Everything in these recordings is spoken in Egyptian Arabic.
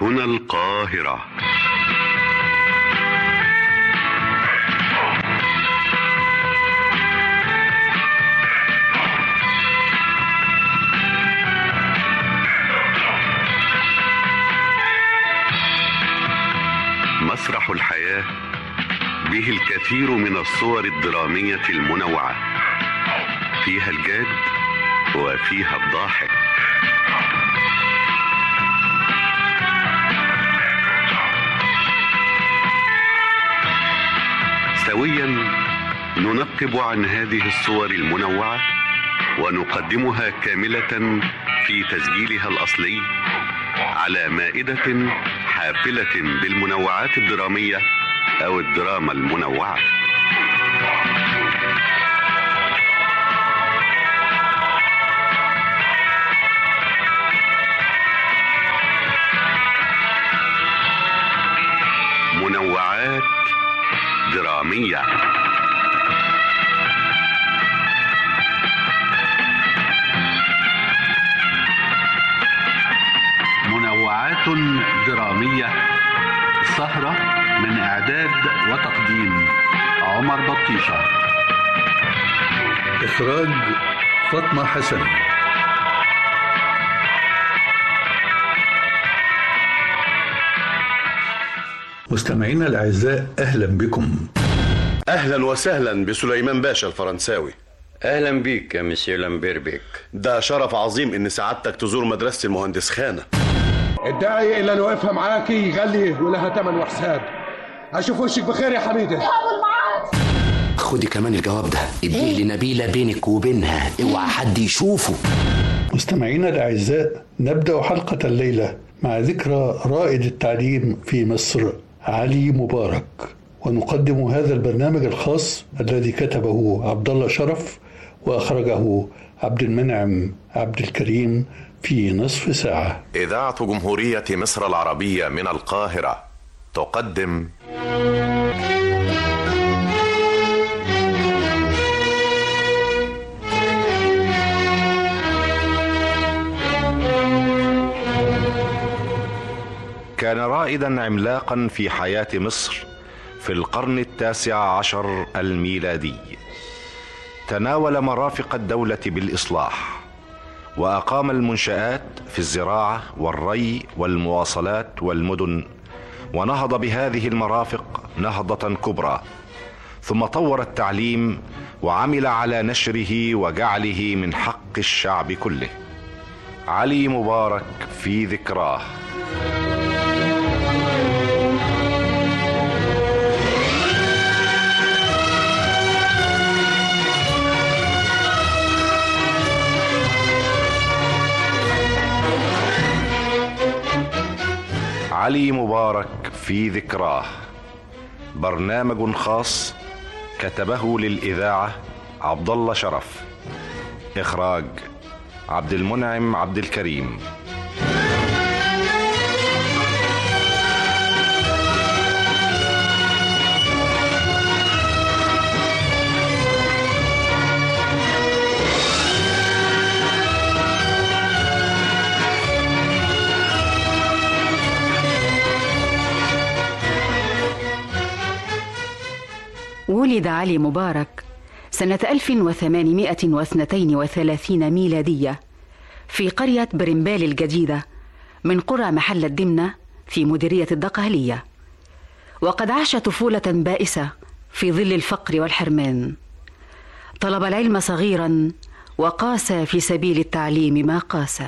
هنا القاهرة مسرح الحياة به الكثير من الصور الدرامية المنوعة فيها الجاد وفيها الضاحك سويا ننقب عن هذه الصور المنوعة ونقدمها كاملة في تسجيلها الأصلي على مائدة حافلة بالمنوعات الدرامية أو الدراما المنوعة منوعات درامية منوعات درامية سهرة من إعداد وتقديم عمر بطيشة إخراج فاطمة حسن مستمعينا الأعزاء أهلا بكم اهلا وسهلا بسليمان باشا الفرنساوي اهلا بيك يا مسيو لامبيربيك ده شرف عظيم ان سعادتك تزور مدرسة المهندس خانة الداعي اللي انا واقفها معاكي يغلي ولها تمن وحساب اشوف وشك بخير يا حميده خدي كمان الجواب ده اديه لنبيلة بينك وبينها اوعى حد يشوفه مستمعينا الأعزاء نبدأ حلقة الليلة مع ذكرى رائد التعليم في مصر علي مبارك ونقدم هذا البرنامج الخاص الذي كتبه عبد الله شرف وأخرجه عبد المنعم عبد الكريم في نصف ساعة إذاعة جمهورية مصر العربية من القاهرة تقدم كان رائدا عملاقا في حياة مصر في القرن التاسع عشر الميلادي تناول مرافق الدولة بالإصلاح وأقام المنشآت في الزراعة والري والمواصلات والمدن ونهض بهذه المرافق نهضة كبرى ثم طور التعليم وعمل على نشره وجعله من حق الشعب كله علي مبارك في ذكراه علي مبارك في ذكراه برنامج خاص كتبه للإذاعة عبد الله شرف إخراج عبد المنعم عبد الكريم ولد علي مبارك سنة 1832 ميلادية في قرية برمبال الجديدة من قرى محل الدمنة في مديرية الدقهلية وقد عاش طفولة بائسة في ظل الفقر والحرمان طلب العلم صغيرا وقاس في سبيل التعليم ما قاس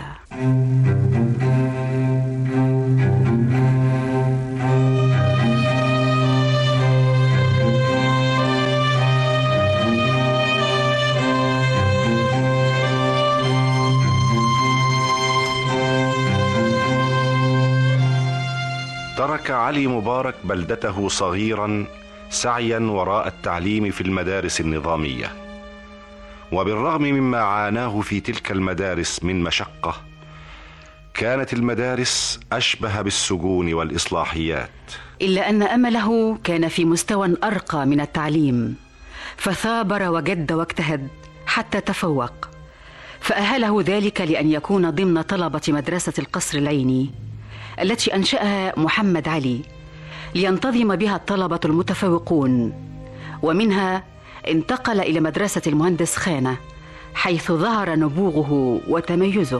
ترك علي مبارك بلدته صغيرا سعيا وراء التعليم في المدارس النظاميه وبالرغم مما عاناه في تلك المدارس من مشقه كانت المدارس اشبه بالسجون والاصلاحيات إلا أن أمله كان في مستوى أرقى من التعليم فثابر وجد واجتهد حتى تفوق فأهله ذلك لأن يكون ضمن طلبة مدرسة القصر العيني التي أنشأها محمد علي لينتظم بها الطلبة المتفوقون ومنها انتقل إلى مدرسة المهندس خانة حيث ظهر نبوغه وتميزه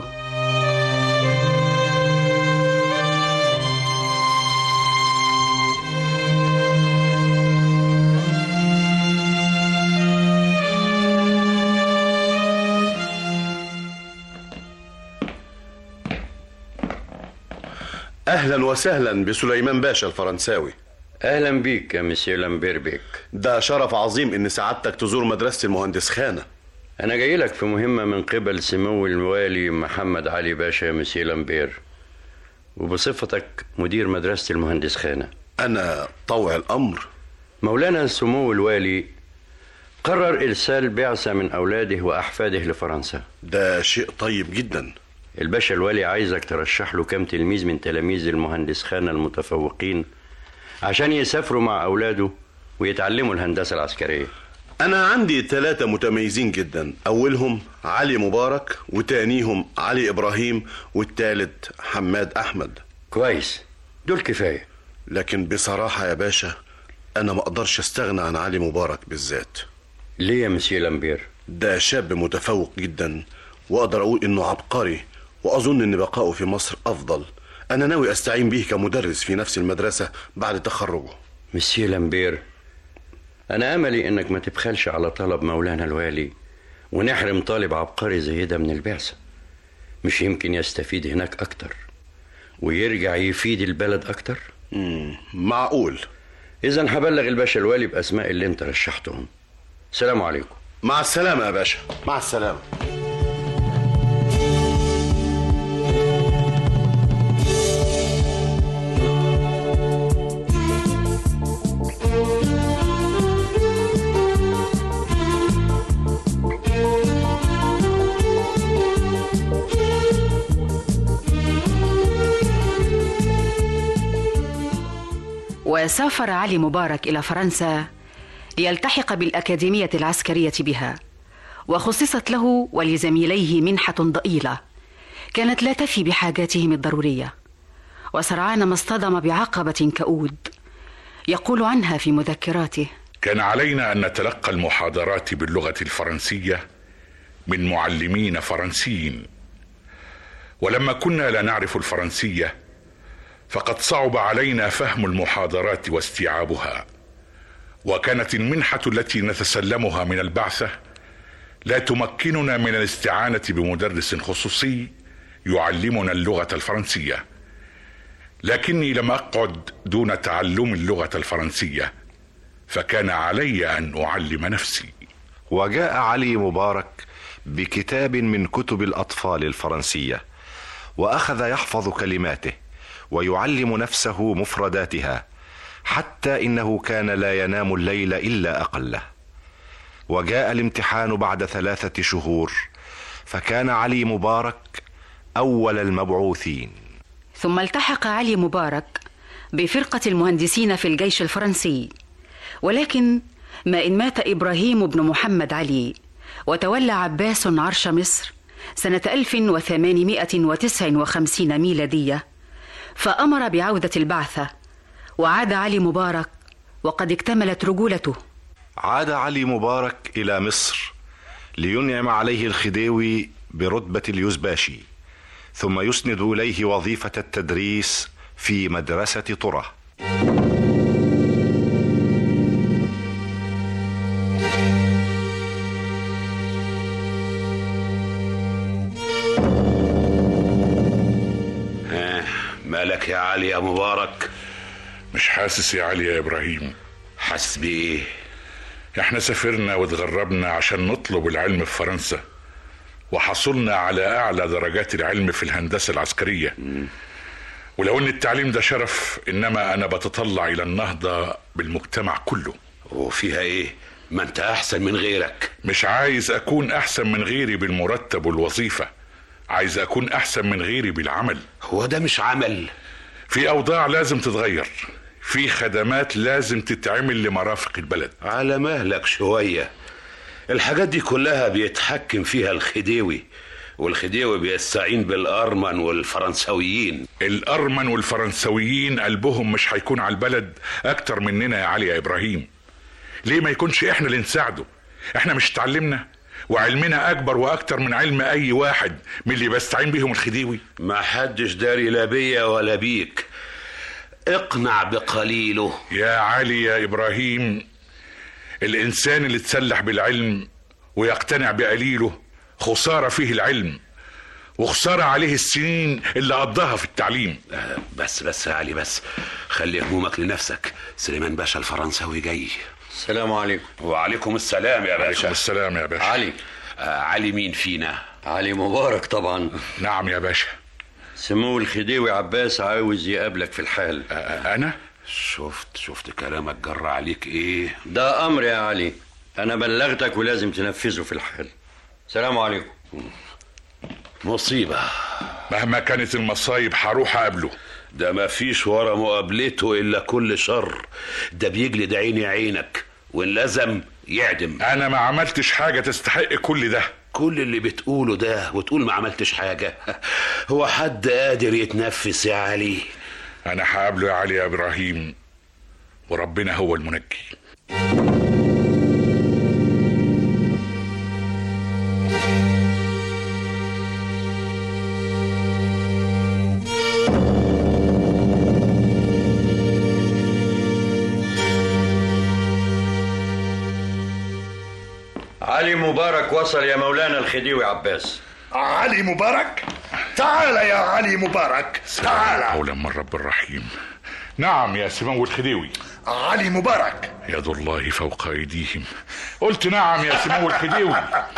اهلا وسهلا بسليمان باشا الفرنساوي اهلا بيك يا مسيو لامبير بيك ده شرف عظيم ان سعادتك تزور مدرسة المهندس خانة انا جاي لك في مهمة من قبل سمو الوالي محمد علي باشا يا مسيو لامبير وبصفتك مدير مدرسة المهندس خانة انا طوع الامر مولانا سمو الوالي قرر ارسال بعثة من اولاده واحفاده لفرنسا ده شيء طيب جدا الباشا الوالي عايزك ترشح له كام تلميذ من تلاميذ المهندس خانة المتفوقين عشان يسافروا مع أولاده ويتعلموا الهندسة العسكرية انا عندي ثلاثة متميزين جدا اولهم علي مبارك وتانيهم علي ابراهيم والتالت حماد احمد كويس دول كفاية لكن بصراحة يا باشا انا ما اقدرش استغنى عن علي مبارك بالذات ليه يا مسيو لامبير ده شاب متفوق جدا واقدر اقول انه عبقري واظن ان بقائه في مصر افضل انا ناوي استعين به كمدرس في نفس المدرسة بعد تخرجه مسيو لامبير أنا أملي إنك ما تبخلش على طلب مولانا الوالي ونحرم طالب عبقري زي ده من البعثة مش يمكن يستفيد هناك أكتر ويرجع يفيد البلد أكتر مم. معقول إذا هبلغ الباشا الوالي بأسماء اللي أنت رشحتهم سلام عليكم مع السلامة يا باشا مع السلامة وسافر علي مبارك إلى فرنسا ليلتحق بالأكاديمية العسكرية بها وخصصت له ولزميليه منحة ضئيلة كانت لا تفي بحاجاتهم الضرورية وسرعان ما اصطدم بعقبة كؤود يقول عنها في مذكراته كان علينا ان نتلقى المحاضرات باللغه الفرنسيه من معلمين فرنسيين ولما كنا لا نعرف الفرنسيه فقد صعب علينا فهم المحاضرات واستيعابها وكانت المنحه التي نتسلمها من البعثه لا تمكننا من الاستعانه بمدرس خصوصي يعلمنا اللغه الفرنسيه لكني لم اقعد دون تعلم اللغه الفرنسيه فكان علي ان اعلم نفسي وجاء علي مبارك بكتاب من كتب الاطفال الفرنسيه واخذ يحفظ كلماته ويعلم نفسه مفرداتها حتى انه كان لا ينام الليل الا اقله وجاء الامتحان بعد ثلاثه شهور فكان علي مبارك اول المبعوثين ثم التحق علي مبارك بفرقة المهندسين في الجيش الفرنسي ولكن ما إن مات إبراهيم بن محمد علي وتولى عباس عرش مصر سنة 1859 ميلادية فأمر بعودة البعثة وعاد علي مبارك وقد اكتملت رجولته عاد علي مبارك الى مصر لينعم عليه الخديوي برتبه اليزباشي ثم يسند اليه وظيفه التدريس في مدرسه طره ها مالك يا علي يا مبارك مش حاسس يا علي يا ابراهيم حاسس بايه احنا سافرنا واتغربنا عشان نطلب العلم في فرنسا وحصلنا على اعلى درجات العلم في الهندسه العسكريه ولو ان التعليم ده شرف انما انا بتطلع الى النهضه بالمجتمع كله وفيها ايه ما انت احسن من غيرك مش عايز اكون احسن من غيري بالمرتب والوظيفه عايز اكون احسن من غيري بالعمل هو ده مش عمل في اوضاع لازم تتغير في خدمات لازم تتعمل لمرافق البلد على مهلك شوية الحاجات دي كلها بيتحكم فيها الخديوي والخديوي بيستعين بالارمن والفرنسويين الارمن والفرنسويين قلبهم مش هيكون على البلد اكتر مننا يا علي يا ابراهيم ليه ما يكونش احنا اللي نساعده احنا مش اتعلمنا وعلمنا اكبر واكتر من علم اي واحد من اللي بيستعين بيهم الخديوي ما حدش داري لا بيا ولا بيك اقنع بقليله يا علي يا ابراهيم الانسان اللي تسلح بالعلم ويقتنع بقليله خساره فيه العلم وخساره عليه السنين اللي قضاها في التعليم آه، بس بس يا علي بس خلي همومك لنفسك سليمان باشا الفرنساوي جاي السلام عليكم وعليكم السلام يا عليكم باشا السلام يا باشا علي آه علي مين فينا علي مبارك طبعا نعم يا باشا سمو الخديوي عباس عاوز يقابلك في الحال آه، انا شفت شفت كلامك جرى عليك ايه ده امر يا علي انا بلغتك ولازم تنفذه في الحال سلام عليكم مصيبة مهما كانت المصايب هروح اقابله ده ما فيش ورا مقابلته الا كل شر ده بيجلد عيني عينك وان لزم يعدم انا ما عملتش حاجه تستحق كل ده كل اللي بتقوله ده وتقول ما عملتش حاجة هو حد قادر يتنفس يا علي انا هقابله يا علي يا ابراهيم وربنا هو المنجي علي مبارك وصل يا مولانا الخديوي عباس علي مبارك تعال يا علي مبارك تعال حولا من رب الرحيم نعم يا سمو الخديوي علي مبارك يد الله فوق ايديهم قلت نعم يا سمو الخديوي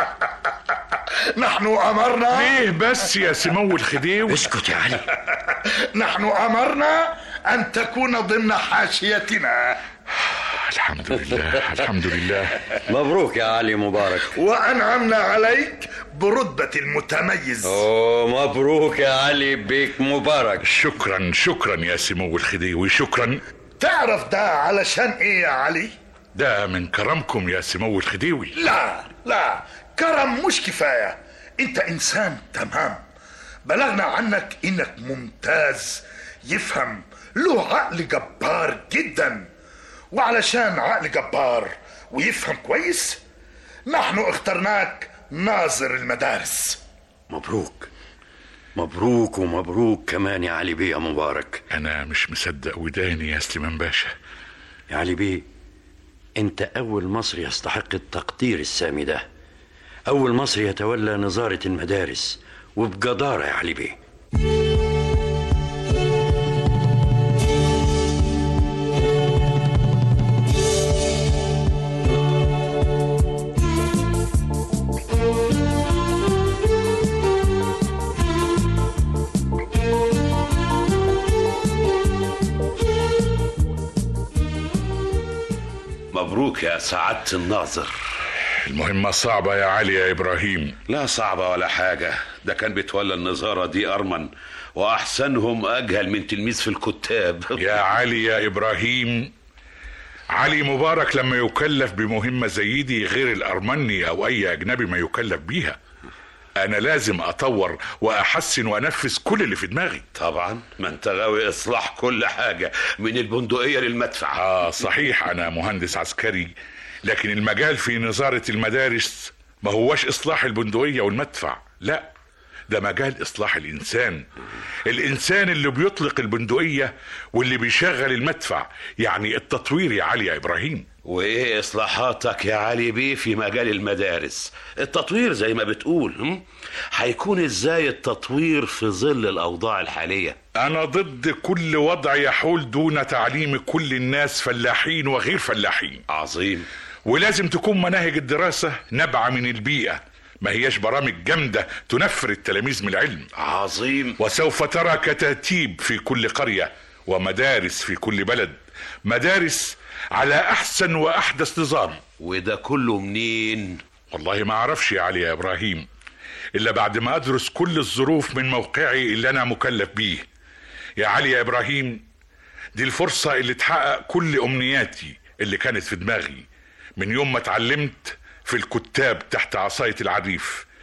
نحن امرنا ليه بس يا سمو الخديوي اسكت يا علي نحن امرنا ان تكون ضمن حاشيتنا الحمد لله الحمد لله مبروك يا علي مبارك وانعمنا عليك برتبه المتميز اوه مبروك يا علي بيك مبارك شكرا شكرا يا سمو الخديوي شكرا تعرف ده علشان ايه يا علي ده من كرمكم يا سمو الخديوي لا لا كرم مش كفايه انت انسان تمام بلغنا عنك انك ممتاز يفهم له عقل جبار جدا وعلشان عقل جبار ويفهم كويس نحن اخترناك ناظر المدارس مبروك مبروك ومبروك كمان يا علي بيه يا مبارك انا مش مصدق وداني يا سليمان باشا يا علي بيه انت اول مصري يستحق التقدير السامي ده اول مصري يتولى نظارة المدارس وبجدارة يا علي بيه مبروك يا سعادة الناظر المهمة صعبة يا علي يا إبراهيم لا صعبة ولا حاجة ده كان بيتولى النظارة دي أرمن وأحسنهم أجهل من تلميذ في الكتاب يا علي يا إبراهيم علي مبارك لما يكلف بمهمة زي دي غير الأرمني أو أي أجنبي ما يكلف بيها أنا لازم أطور وأحسن وأنفذ كل اللي في دماغي طبعا ما انت غاوي إصلاح كل حاجة من البندقية للمدفع آه صحيح أنا مهندس عسكري لكن المجال في نظارة المدارس ما هوش إصلاح البندقية والمدفع لا ده مجال إصلاح الإنسان الإنسان اللي بيطلق البندقية واللي بيشغل المدفع يعني التطوير يا علي يا إبراهيم وإيه إصلاحاتك يا علي بيه في مجال المدارس التطوير زي ما بتقول هم؟ هيكون إزاي التطوير في ظل الأوضاع الحالية أنا ضد كل وضع يحول دون تعليم كل الناس فلاحين وغير فلاحين عظيم ولازم تكون مناهج الدراسة نابعة من البيئة ما هياش برامج جامدة تنفر التلاميذ من العلم عظيم وسوف ترى كتاتيب في كل قرية ومدارس في كل بلد مدارس على أحسن وأحدث نظام وده كله منين والله ما أعرفش يا علي يا إبراهيم إلا بعد ما أدرس كل الظروف من موقعي اللي أنا مكلف بيه يا علي يا إبراهيم دي الفرصة اللي تحقق كل أمنياتي اللي كانت في دماغي من يوم ما اتعلمت في الكتاب تحت عصاية العريف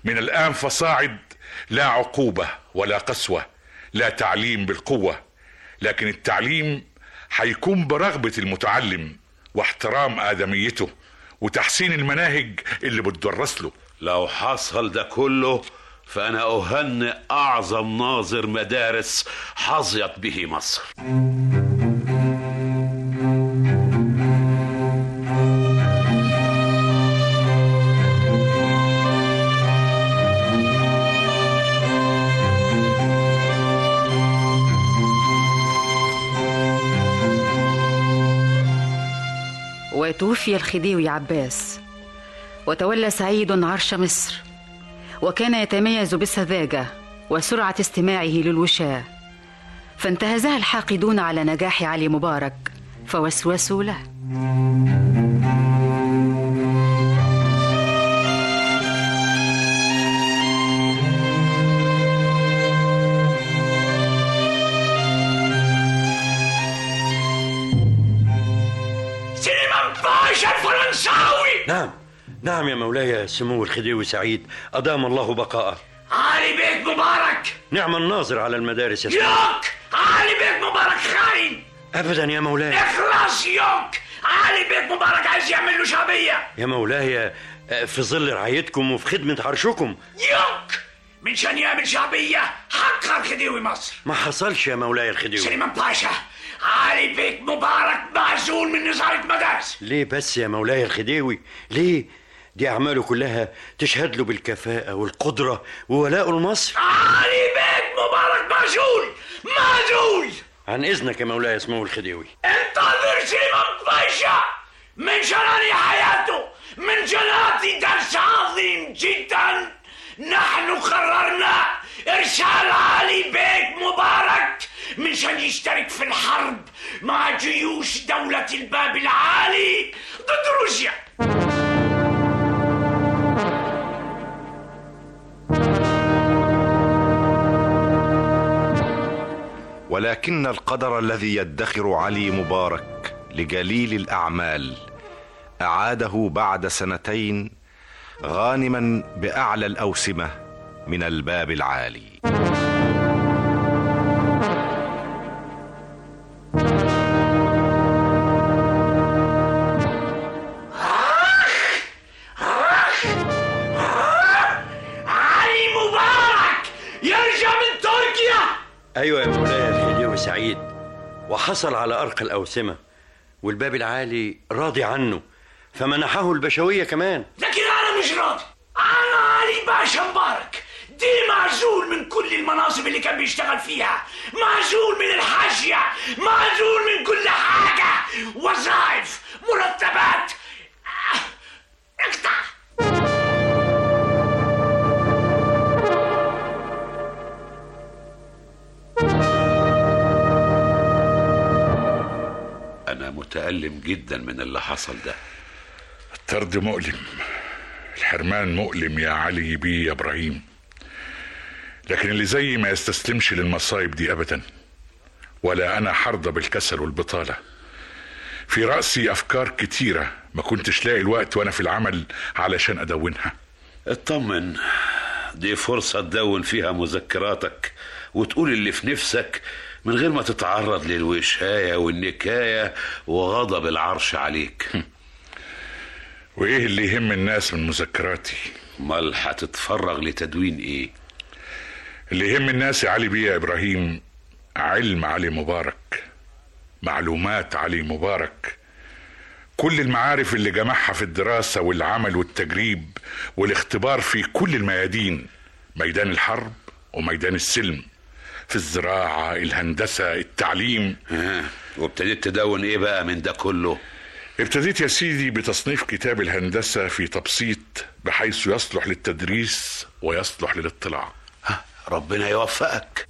من الآن فصاعد لا عقوبة ولا قسوة لا تعليم بالقوة لكن التعليم هيكون برغبة المتعلم واحترام آدميته وتحسين المناهج اللي بتدرس له لو حصل ده كله فأنا أهنئ أعظم ناظر مدارس حظيت به مصر وتوفي الخديوي عباس وتولى سعيد عرش مصر وكان يتميز بالسذاجة وسرعة استماعه للوشاة فانتهزها الحاقدون على نجاح علي مبارك فوسوسوا له سليمان باشا الفرنساوي نعم نعم يا مولاي سمو الخديوي سعيد أدام الله بقاءه علي بيك مبارك نعم الناظر على المدارس يا سيدي يوك علي بيك مبارك خاين أبدا يا مولاي اخلص يوك علي بيك مبارك عايز يعمل له شعبيه يا مولاي آه، في ظل رعايتكم وفي خدمة عرشكم يوك من شان يعمل شعبيه حقر خديوي مصر ما حصلش يا مولاي الخديوي سليمان باشا علي بيك مبارك معزول من نظارة مدارس ليه بس يا مولاي الخديوي ليه دي أعماله كلها تشهد له بالكفاءة والقدرة وولاءه لمصر علي بيك مبارك معزول معزول عن إذنك يا مولاي سمو الخديوي انتظر سليمان باشا من شراني حياته من جناتي درس عظيم جدا نحن قررنا ارسال علي بيك مبارك منشان يشترك في الحرب مع جيوش دولة الباب العالي ضد روسيا ولكن القدر الذي يدخر علي مبارك لجليل الاعمال اعاده بعد سنتين غانما باعلى الاوسمه من الباب العالي علي مبارك يرجع من تركيا أيوة يا مولاي الخديوي سعيد وحصل على أرقى الأوسمة والباب العالي راضي عنه فمنحه البشوية كمان لكن انا مش راضي انا علي باشا مبارك دي معزول من كل المناصب اللي كان بيشتغل فيها معزول من الحاشية معزول من كل حاجة وظائف مرتبات آه، اقطع أنا متألم جدا من اللي حصل ده الطرد مؤلم الحرمان مؤلم يا علي بيه يا ابراهيم لكن اللي زيي ما يستسلمش للمصايب دي ابدا ولا انا حرضى بالكسل والبطاله في راسي افكار كتيره ما كنتش لاقي الوقت وانا في العمل علشان ادونها اطمن دي فرصة تدون فيها مذكراتك وتقول اللي في نفسك من غير ما تتعرض للوشاية والنكاية وغضب العرش عليك وايه اللي يهم الناس من مذكراتي امال هتتفرغ لتدوين ايه اللي يهم الناس يا علي بيه يا ابراهيم علم علي مبارك معلومات علي مبارك كل المعارف اللي جمعها في الدراسة والعمل والتجريب والاختبار في كل الميادين ميدان الحرب وميدان السلم في الزراعة الهندسة التعليم آه. وابتديت تدون ايه بقى من ده كله ابتديت يا سيدي بتصنيف كتاب الهندسة في تبسيط بحيث يصلح للتدريس ويصلح للاطلاع ربنا يوفقك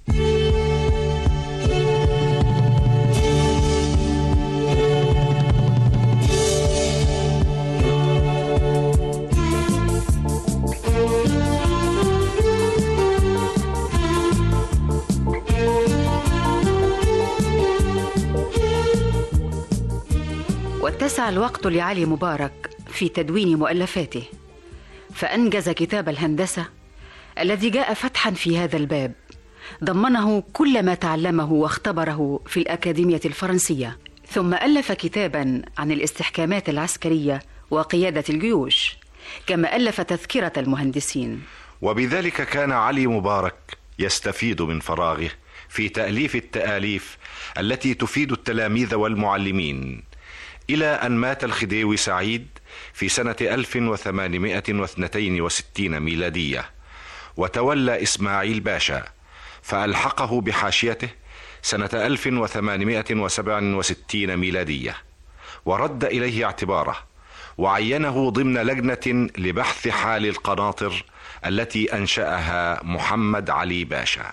واتسع الوقت لعلي مبارك في تدوين مؤلفاته فأنجز كتاب الهندسة الذي جاء فتحا في هذا الباب ضمنه كل ما تعلمه واختبره في الأكاديمية الفرنسية ثم ألف كتابا عن الاستحكامات العسكرية وقيادة الجيوش كما ألف تذكرة المهندسين وبذلك كان علي مبارك يستفيد من فراغه في تأليف التآليف التي تفيد التلاميذ والمعلمين إلى أن مات الخديوي سعيد في سنة 1862 ميلادية وتولى إسماعيل باشا فألحقه بحاشيته سنة 1867 ميلادية ورد إليه اعتباره وعينه ضمن لجنة لبحث حال القناطر التي أنشأها محمد علي باشا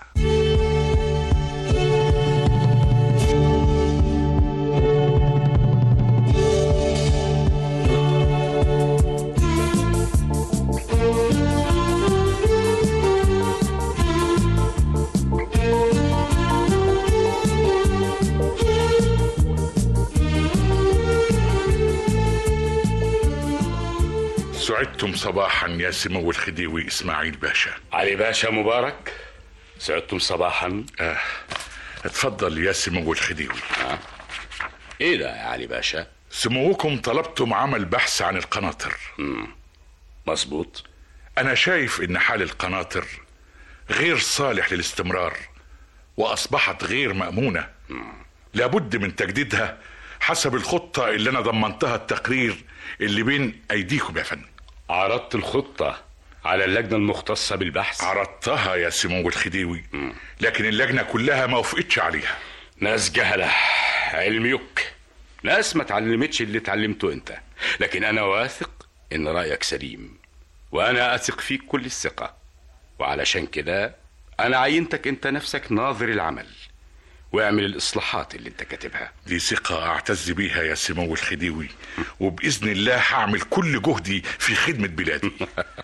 سعدتم صباحا يا سمو الخديوي اسماعيل باشا علي باشا مبارك سعدتم صباحا آه. اتفضل يا سمو الخديوي آه. ايه ده يا علي باشا سموكم طلبتم عمل بحث عن القناطر مم. مظبوط انا شايف ان حال القناطر غير صالح للاستمرار واصبحت غير مامونه مم. لابد من تجديدها حسب الخطه اللي انا ضمنتها التقرير اللي بين ايديكم يا فندم عرضت الخطه على اللجنه المختصه بالبحث عرضتها يا سمو الخديوي مم. لكن اللجنه كلها ما وافقتش عليها ناس جهله علميك ناس ما تعلمتش اللي اتعلمته انت لكن انا واثق ان رايك سليم وانا اثق فيك كل الثقه وعلشان كده انا عينتك انت نفسك ناظر العمل واعمل الاصلاحات اللي انت كاتبها دي ثقة اعتز بيها يا سمو الخديوي وبإذن الله هعمل كل جهدي في خدمة بلادي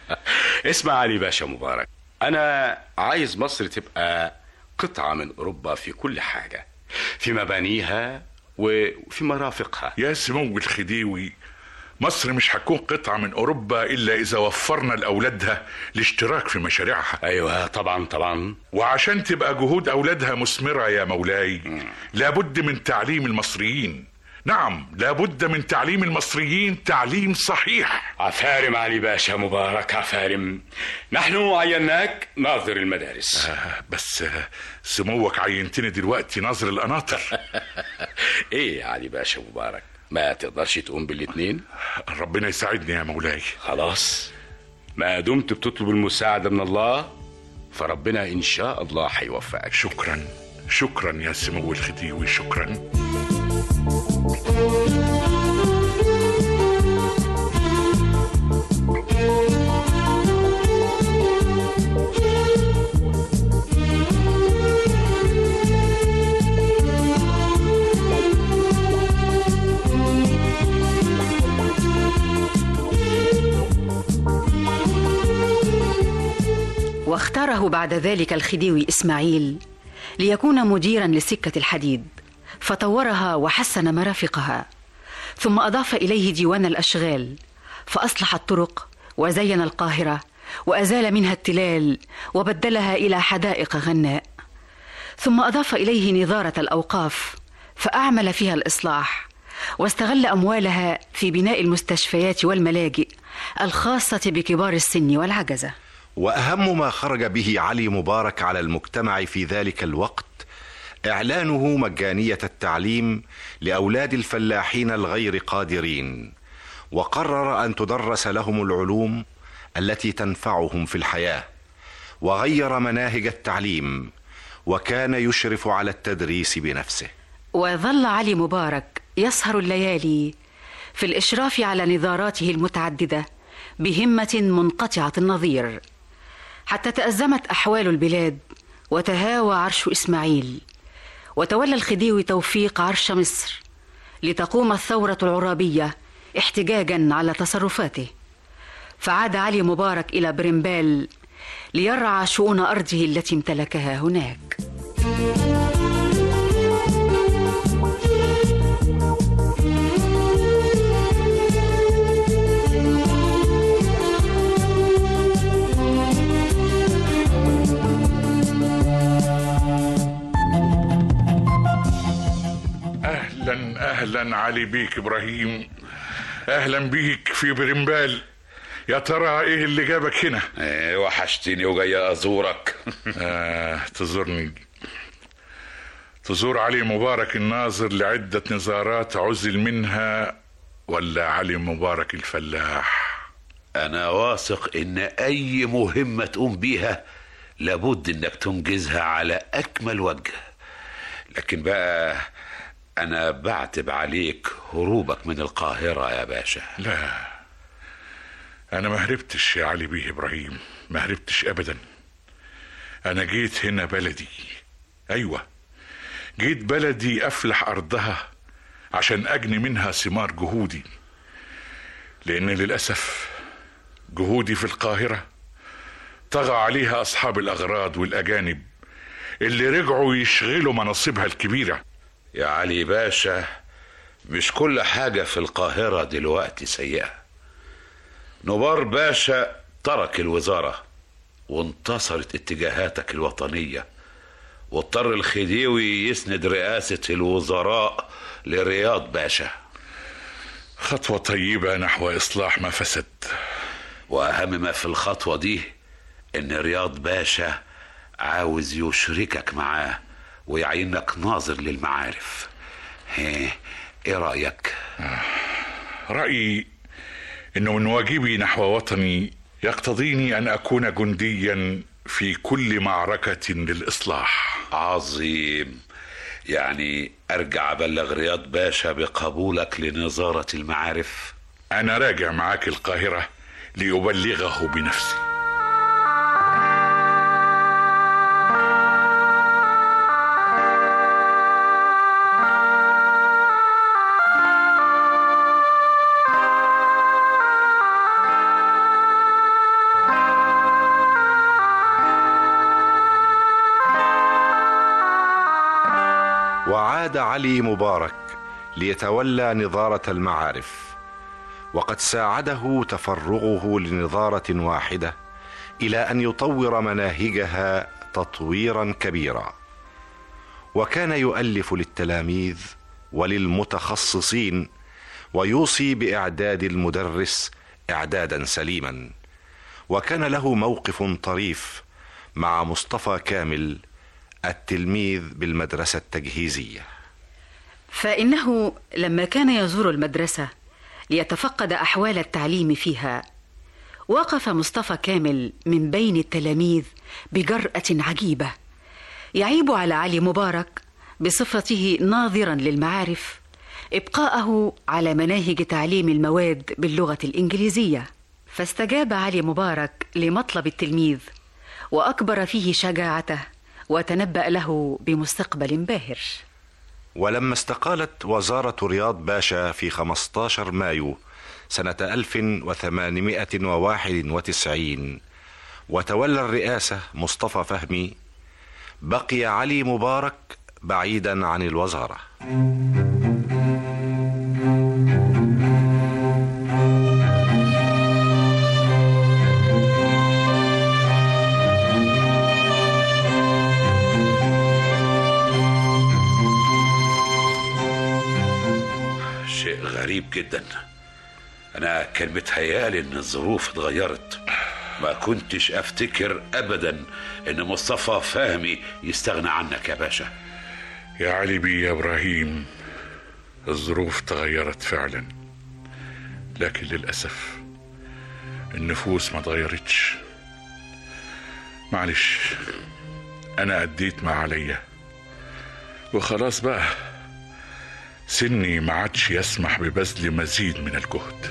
اسمع علي باشا مبارك انا عايز مصر تبقى قطعة من اوروبا في كل حاجة في مبانيها وفي مرافقها يا سمو الخديوي مصر مش هتكون قطعة من أوروبا إلا إذا وفرنا لأولادها الاشتراك في مشاريعها أيوة طبعا طبعا وعشان تبقى جهود أولادها مثمرة يا مولاي لابد من تعليم المصريين نعم لابد من تعليم المصريين تعليم صحيح عفارم علي باشا مبارك عفارم نحن عيناك ناظر المدارس آه بس آه سموك عينتني دلوقتي ناظر القناطر ايه يا علي باشا مبارك ما تقدرش تقوم بالاتنين ربنا يساعدني يا مولاي خلاص ما دمت بتطلب المساعدة من الله فربنا إن شاء الله هيوفقك شكرا شكرا يا سمو الخديوي شكرا واختاره بعد ذلك الخديوي اسماعيل ليكون مديرا لسكه الحديد فطورها وحسن مرافقها ثم اضاف اليه ديوان الاشغال فاصلح الطرق وزين القاهره وازال منها التلال وبدلها الى حدائق غناء ثم اضاف اليه نظاره الاوقاف فاعمل فيها الاصلاح واستغل اموالها في بناء المستشفيات والملاجئ الخاصه بكبار السن والعجزه واهم ما خرج به علي مبارك على المجتمع في ذلك الوقت اعلانه مجانيه التعليم لاولاد الفلاحين الغير قادرين وقرر ان تدرس لهم العلوم التي تنفعهم في الحياه وغير مناهج التعليم وكان يشرف على التدريس بنفسه وظل علي مبارك يسهر الليالي في الاشراف على نظاراته المتعدده بهمه منقطعه النظير حتى تأزمت أحوال البلاد وتهاوى عرش إسماعيل وتولى الخديوي توفيق عرش مصر لتقوم الثورة العرابية احتجاجا على تصرفاته فعاد علي مبارك إلى برمبال ليرعى شؤون أرضه التي امتلكها هناك اهلا اهلا علي بيك ابراهيم اهلا بيك في برمبال يا ترى ايه اللي جابك هنا ايه وحشتني وجاي ازورك آه تزورني تزور علي مبارك الناظر لعدة نظارات عزل منها ولا علي مبارك الفلاح انا واثق ان اي مهمة تقوم بيها لابد انك تنجزها على اكمل وجه لكن بقى انا بعتب عليك هروبك من القاهرة يا باشا لا انا ما هربتش يا علي بيه ابراهيم ما هربتش ابدا انا جيت هنا بلدي ايوه جيت بلدي افلح ارضها عشان اجني منها ثمار جهودي لان للاسف جهودي في القاهره طغى عليها اصحاب الاغراض والاجانب اللي رجعوا يشغلوا مناصبها الكبيره يا علي باشا مش كل حاجة في القاهرة دلوقتي سيئة نبار باشا ترك الوزارة وانتصرت اتجاهاتك الوطنية واضطر الخديوي يسند رئاسة الوزراء لرياض باشا خطوة طيبة نحو إصلاح ما فسد وأهم ما في الخطوة دي إن رياض باشا عاوز يشركك معاه ويعينك ناظر للمعارف ايه ايه رأيك رأيي إنه من واجبي نحو وطني يقتضيني أن أكون جنديا في كل معركة للإصلاح عظيم يعني ارجع ابلغ رياض باشا بقبولك لنظارة المعارف أنا راجع معاك القاهرة لأبلغه بنفسي وعاد علي مبارك ليتولى نظاره المعارف وقد ساعده تفرغه لنظاره واحده الى ان يطور مناهجها تطويرا كبيرا وكان يؤلف للتلاميذ وللمتخصصين ويوصي باعداد المدرس اعدادا سليما وكان له موقف طريف مع مصطفى كامل التلميذ بالمدرسه التجهيزيه فإنه لما كان يزور المدرسة ليتفقد أحوال التعليم فيها وقف مصطفى كامل من بين التلاميذ بجرأة عجيبة يعيب على علي مبارك بصفته ناظرا للمعارف إبقاءه على مناهج تعليم المواد باللغة الإنجليزية فاستجاب علي مبارك لمطلب التلميذ وأكبر فيه شجاعته وتنبأ له بمستقبل باهر ولما استقالت وزارة رياض باشا في 15 مايو سنة 1891 وتولى الرئاسة مصطفى فهمي بقي علي مبارك بعيدا عن الوزارة شيء غريب جدا انا كان متهيالي ان الظروف اتغيرت ما كنتش افتكر ابدا ان مصطفى فهمي يستغنى عنك يا باشا يا علي بي يا إبراهيم الظروف تغيرت فعلا لكن للأسف النفوس ما تغيرتش معلش أنا أديت ما عليا وخلاص بقى سني ما عادش يسمح ببذل مزيد من الجهد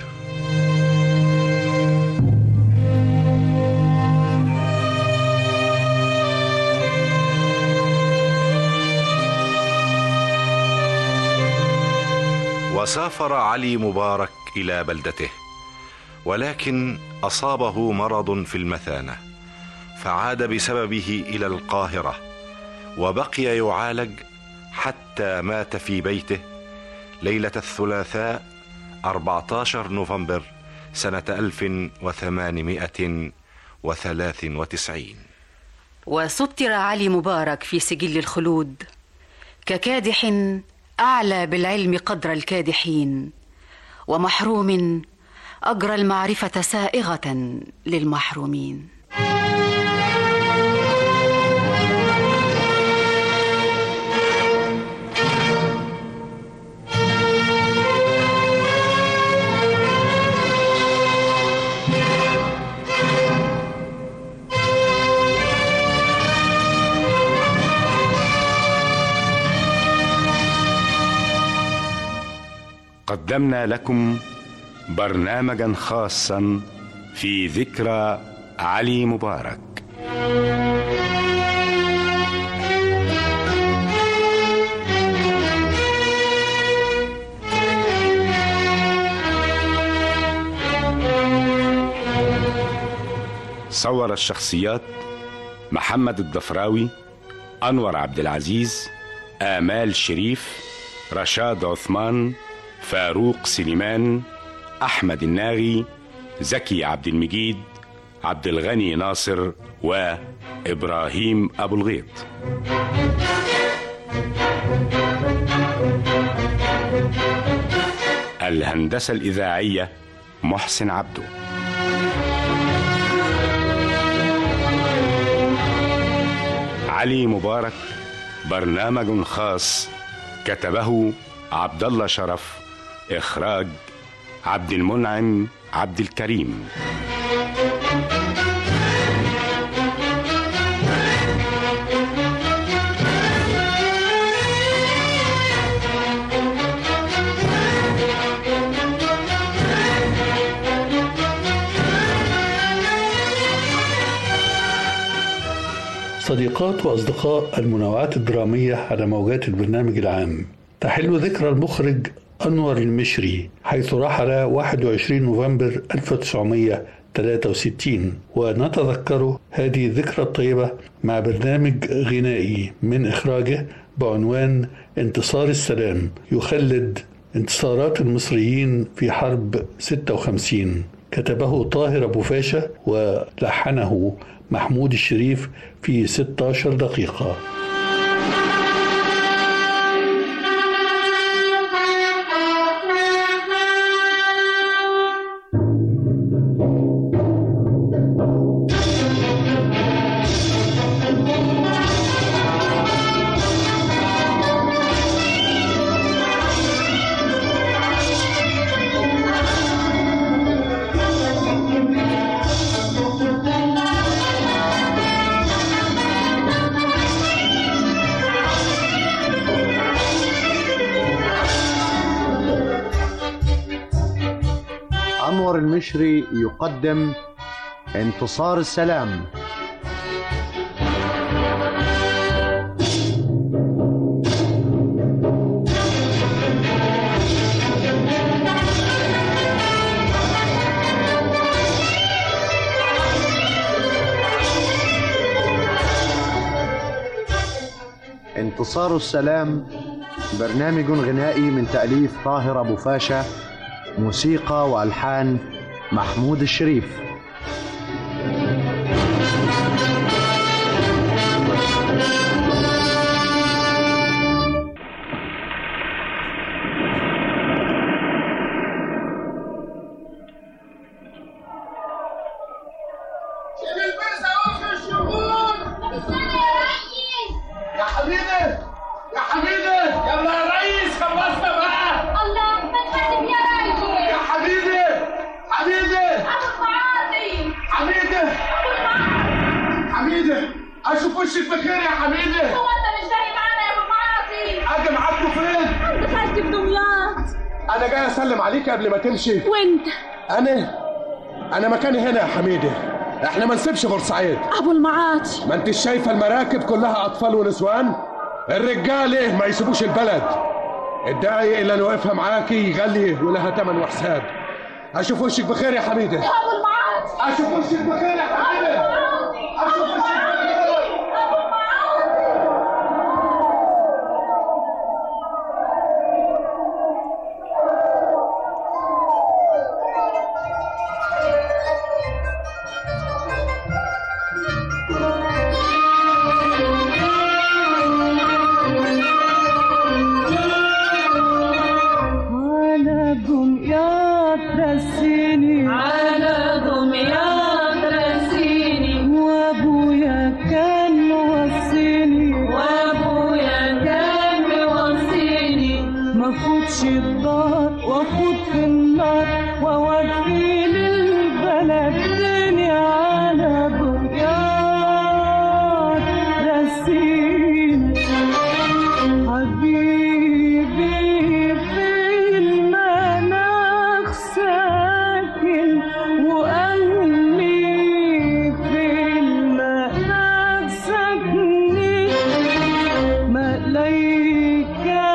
وسافر علي مبارك الى بلدته ولكن اصابه مرض في المثانه فعاد بسببه الى القاهره وبقي يعالج حتى مات في بيته ليله الثلاثاء 14 نوفمبر سنه 1893 وسطر علي مبارك في سجل الخلود ككادح اعلى بالعلم قدر الكادحين ومحروم اجرى المعرفه سائغه للمحرومين قدمنا لكم برنامجا خاصا في ذكرى علي مبارك صور الشخصيات محمد الضفراوي انور عبد العزيز امال شريف رشاد عثمان فاروق سليمان احمد الناغي زكي عبد المجيد عبد الغني ناصر وابراهيم ابو الغيط الهندسه الاذاعيه محسن عبده علي مبارك برنامج خاص كتبه عبد الله شرف اخراج عبد المنعم عبد الكريم صديقات وأصدقاء المنوعات الدرامية على موجات البرنامج العام تحل ذكرى المخرج أنور المشري حيث رحل 21 نوفمبر 1963 ونتذكر هذه الذكرى الطيبة مع برنامج غنائي من إخراجه بعنوان انتصار السلام يخلد انتصارات المصريين في حرب 56 كتبه طاهر أبو فاشا ولحنه محمود الشريف في 16 دقيقة أنور المشري يقدم انتصار السلام انتصار السلام برنامج غنائي من تأليف طاهر أبو فاشا موسيقى والحان محمود الشريف يا حبيبي يا حبيبي يلا يا ريس خلصنا بقى الله ما تقدم يا راجل يا حبيبي حبيبي ابو المعاطي حبيبي حبيبي اشوف وشك بخير يا حبيبي هو انت مش جاي معانا يا ابو المعاطي اجي معاكم فين عند خالتي في دمياط انا جاي اسلم عليك قبل ما تمشي وانت انا انا مكاني هنا يا حميدي احنا ما نسيبش بورسعيد ابو المعاطي ما انت شايفه المراكب كلها اطفال ونسوان الرجاله ما يسيبوش البلد الداعي اللي انا واقفها معاكي يغلي ولها تمن وحساب اشوف وشك بخير يا حميده يا ابو المعاطي اشوف وشك بخير يا حميده اشوف وشك بخير ما فوتش الدار وافوت في النار واودي للبلد دنيا على دنياك رسيني حبيبي في المناخ ساكن وأهلي في المناخ ساكنين ملايكة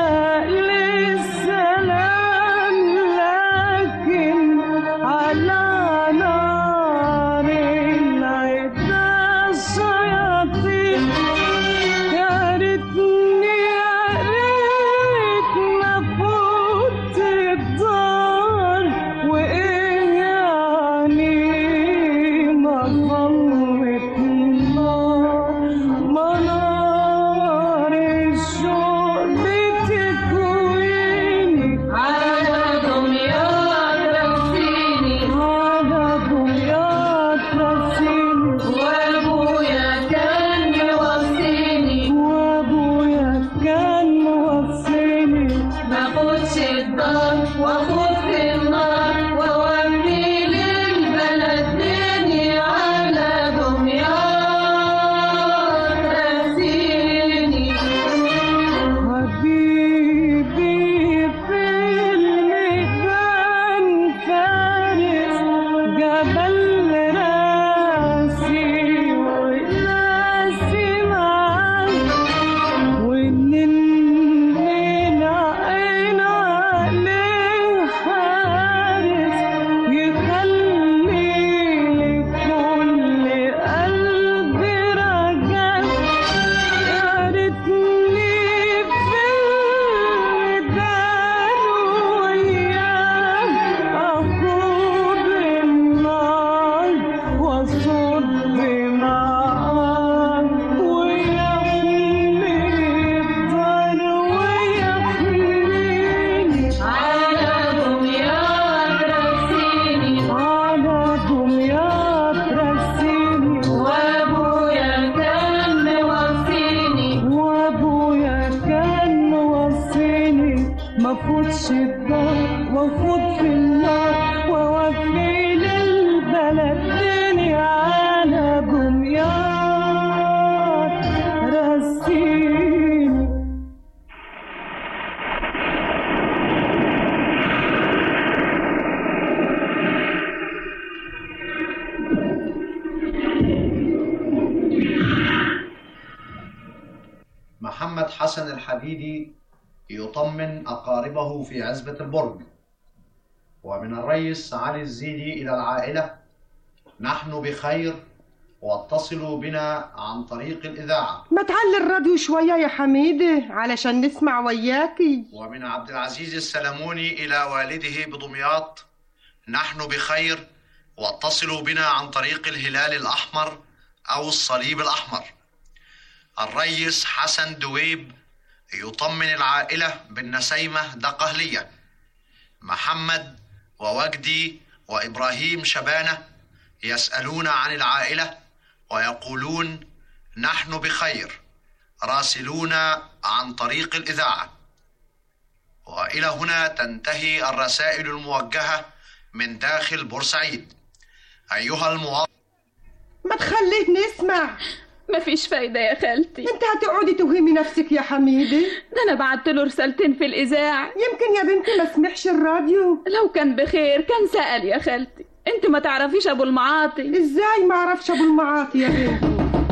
للسلام لكن على نار العدا الشياطين يا ريتني يا ريت ما فوت الدار وإيه يعني ما ضلت النار ما نار الشوق بتكويني على دمياط رسيني على دمياط رسيني وابويا كان موصيني وابويا كان موصيني ما فوتش الدار وافوت في النار واودي للبلد دني على دمياط رسيني حبيبي في الميدان فارس جبل راسي وناسي معاك والنين عين عليه حارس يخلي لكل قلب رجاء يا ريتني في الميدان وياك أخوض النار وأصد معاك ويحمي الدار ويحميني على دمياط رسيني على دمياط رسيني وابويا كان موصيني وابويا كان موصيني ما فوتش الدار وافوت في النار واوفي للبلد دنيا على دمياط رسيني محمد حسن الحديدي يطمن أقاربه في عزبة البرج ومن الرئيس علي الزيدي إلى العائلة نحن بخير واتصلوا بنا عن طريق الإذاعة ما تعلي الراديو شوية يا حميدة علشان نسمع وياكي ومن عبد العزيز السلموني إلى والده بدمياط نحن بخير واتصلوا بنا عن طريق الهلال الأحمر أو الصليب الأحمر الريس حسن دويب يطمن العائلة بالنسيمة دقهلية محمد ووجدي وإبراهيم شبانة يسألون عن العائلة ويقولون نحن بخير راسلونا عن طريق الإذاعة وإلى هنا تنتهي الرسائل الموجهة من داخل بورسعيد أيها المواطن ما تخليك نسمع مفيش فايدة يا خالتي انت هتقعدي توهمي نفسك يا حميدة ده انا بعت له رسالتين في الاذاعة يمكن يا بنتي ما سمعش الراديو لو كان بخير كان سأل يا خالتي انت ما تعرفيش ابو المعاطي ازاي ما اعرفش ابو المعاطي يا بنتي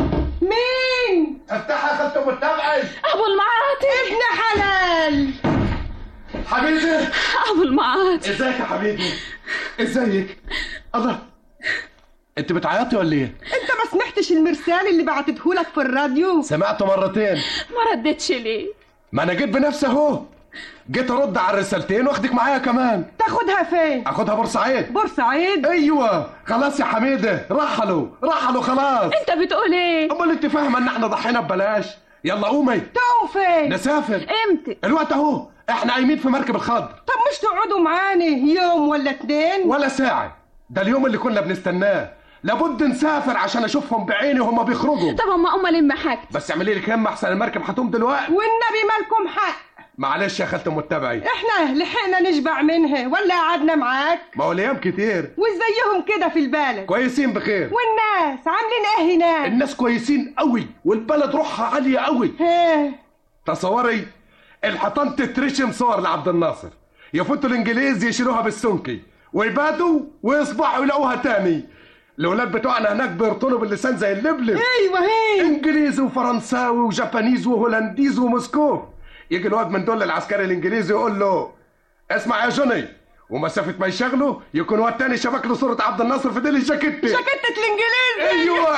مين افتحها خدت متابعي ابو المعاطي ابن حلال حبيبي ابو المعاطي ازيك يا حبيبي ازيك الله انت بتعيطي ولا ايه انت ما سمعتش المرسال اللي بعتته لك في الراديو سمعته مرتين ما ردتش ليه ما انا جيت بنفسي اهو جيت ارد على الرسالتين واخدك معايا كمان تاخدها فين اخدها بورسعيد بورسعيد ايوه خلاص يا حميده رحلوا رحلوا خلاص انت بتقول ايه امال انت فاهمه ان احنا ضحينا ببلاش يلا قومي تقوا فين نسافر امتى الوقت اهو احنا قايمين في مركب الخضر طب مش تقعدوا معاني يوم ولا اتنين ولا ساعه ده اليوم اللي كنا بنستناه لابد نسافر عشان اشوفهم بعيني وهم بيخرجوا طب اما امال لما حاجتي بس اعملي لي كام احسن المركب هتقوم دلوقتي والنبي مالكم حق معلش يا خالة متبعي احنا لحقنا نشبع منها ولا قعدنا معاك ما هو الايام كتير وازيهم كده في البلد كويسين بخير والناس عاملين ايه هناك الناس كويسين قوي والبلد روحها عالية قوي تصوري الحيطان تترشم صور لعبد الناصر يفوتوا الانجليز يشيلوها بالسنكي ويباتوا ويصبحوا يلاقوها تاني الاولاد بتوعنا هناك بيرطلوا باللسان زي اللبلب ايوه هي انجليزي وفرنساوي وجابانيز وهولنديز وموسكو يجي الواد من دول العسكري الانجليزي يقول له اسمع يا جوني ومسافة ما يشغله يكون واد تاني شبك له صورة عبد الناصر في ديل الجاكيت شكتة الانجليزي ايوه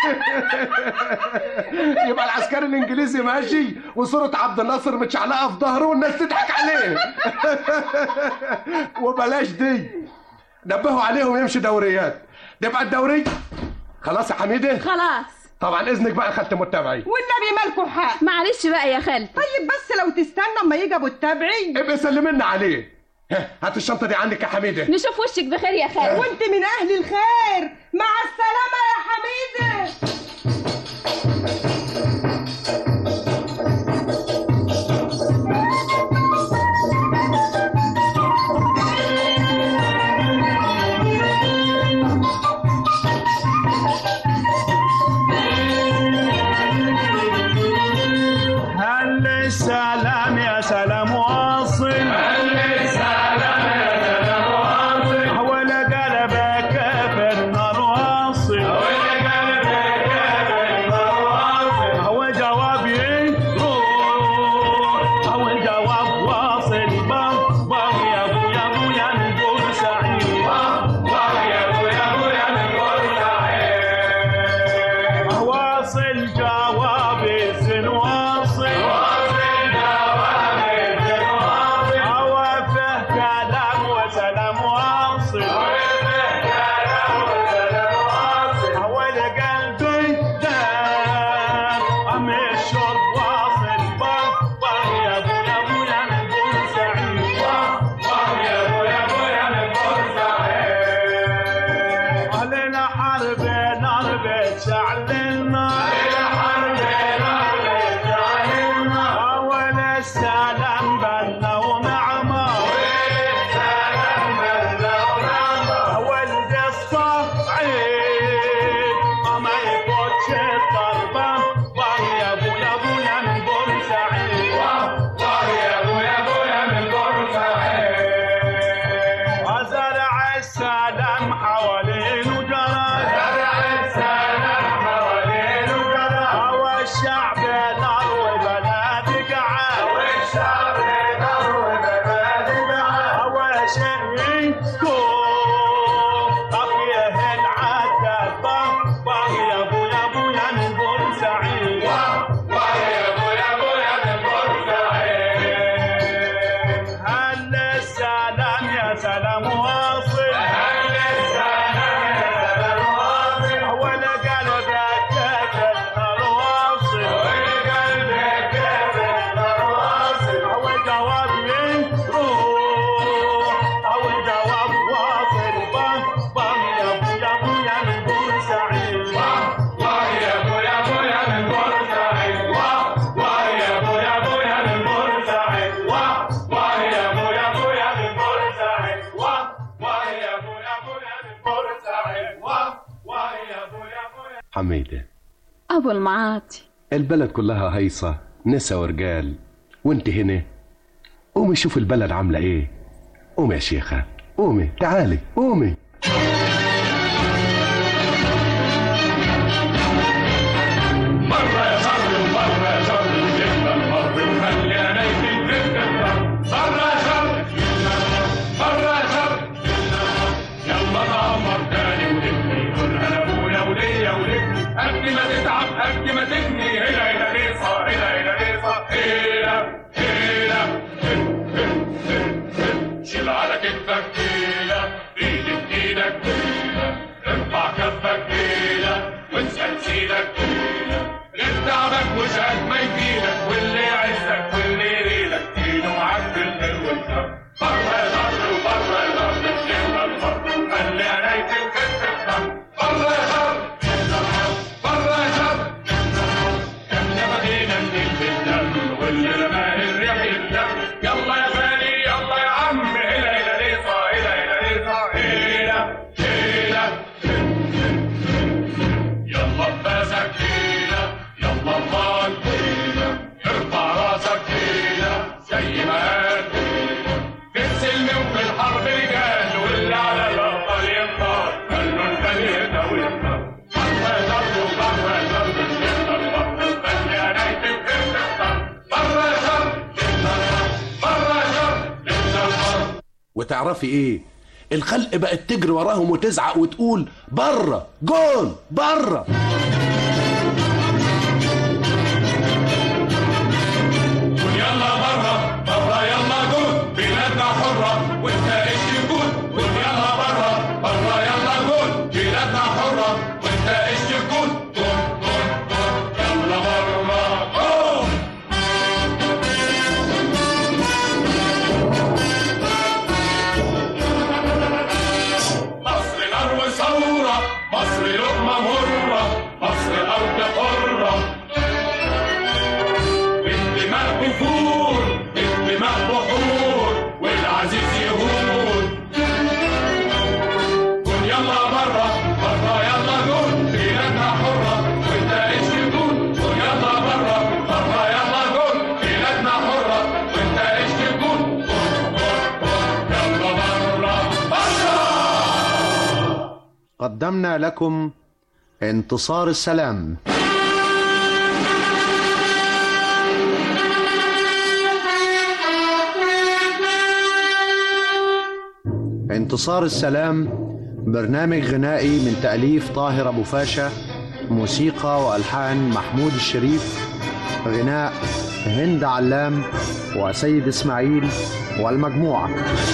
يبقى العسكري الانجليزي ماشي وصورة عبد الناصر متشعلقة في ظهره والناس تضحك عليه وبلاش دي نبهوا عليهم يمشي دوريات تبقى الدوري خلاص يا حميده خلاص طبعا اذنك بقى خدت متابعي والنبي مالكوا حق معلش بقى يا خالتي طيب بس لو تستنى اما يجي ابو التبعي ابقى سلمنا عليه ها، هات الشنطه دي عندك يا حميده نشوف وشك بخير يا خالتي وانت من اهل الخير مع السلامة يا حميدة هل السلام يا سلام واصل هل السلام يا سلام واصل حول قلبك في النار واصل حول قلبك في النار واصل هو جواب يروح هو جواب واصل بام بام يا ابو يا ابو يا نقول سعيد بام بام يا ابو يا ابو يا نقول سعيد واصل جواب الزن واصل واصل جواب الزن واصل أوافه كلام وسلام واصل أوافه كلام وسلام واصل أول قلبي دام أم الشرب واصل بام بام يا أبو يا أبو يا نقول سعيد بام بام يا أبو يا أبو يا نقول سعيد علينا حرب نار بتشعل النار علينا حرب نار بتشعل النار أول السلام بنا ومعمار السلام بنا ومعمار ولد الصعيد ما يفوتش الضربة واه يا ابو يا ابو يا من بورسعيد واه يا ابو يا ابو يا من بورسعيد وزرع السلام حوالين وجرى زرع السلام حوالين وجرى والشعب نار وبلاد قعد والشعب نار وبلاد قعد وشيء أخيه العتبة واه يا ابو يا ابو يا من بورسعيد واه يا ابو يا ابو يا من بورسعيد هل السلام يا سلام واصل هل السلام يا سلام واصل ولا قلبك النار واصل ولا قلبك النار واصل أو جواب يروح أو جواب واصل بام بام يا ابو يا ابو يا من بورسعيد واه يا ابو يا ابو يا من بورسعيد واه واه يا ابو يا ابو يا من بورسعيد واه واه يا ابو يا ابو يا من بورسعيد واه واه يا ابو يا ابو يا من بورسعيد واه واه يا ابو يا ابو يا حميده ابو المعاطي البلد كلها هيصة نسا ورجال وانت هنا قومي شوف البلد عاملة ايه قومي يا شيخة قومي تعالي قومي مرة يا صاحبي ومرة يا صاحبي وجبنا المر وخلي عينيك تفتح مرة يا صاحبي مرة يا صاحبي يلا نعمر تاني ونبني قول انا ابويا وليا ولبني قد ما تتعب قد ما تبني هنا هنا ريصة هنا هنا ريصة هنا هنا شيل على كتفك هنا ايدك وتعرفي ايه الخلق بقت تجري وراهم وتزعق وتقول بره جول بره يلا برا برا يلا جول بلادنا حرة وانت ايش تقول قول يلا برا برا يلا جول بلادنا حرة وانت ايش تقول جول جول جول يلا برا جول مصر نار وثورة مصر لقمة مرة مصر أرض حرة بالدماء بفور بالدماء بحور والعزيز يهون قول يلا برا برا يلا جول بلادنا حرة وانت ايش تقول قول يلا برا برا يلا جول بلادنا حرة وانت ايش تقول قول قول قول يلا برا برا قدمنا لكم انتصار السلام انتصار السلام برنامج غنائي من تأليف طاهر أبو فاشا موسيقى وألحان محمود الشريف غناء هند علام وسيد إسماعيل والمجموعة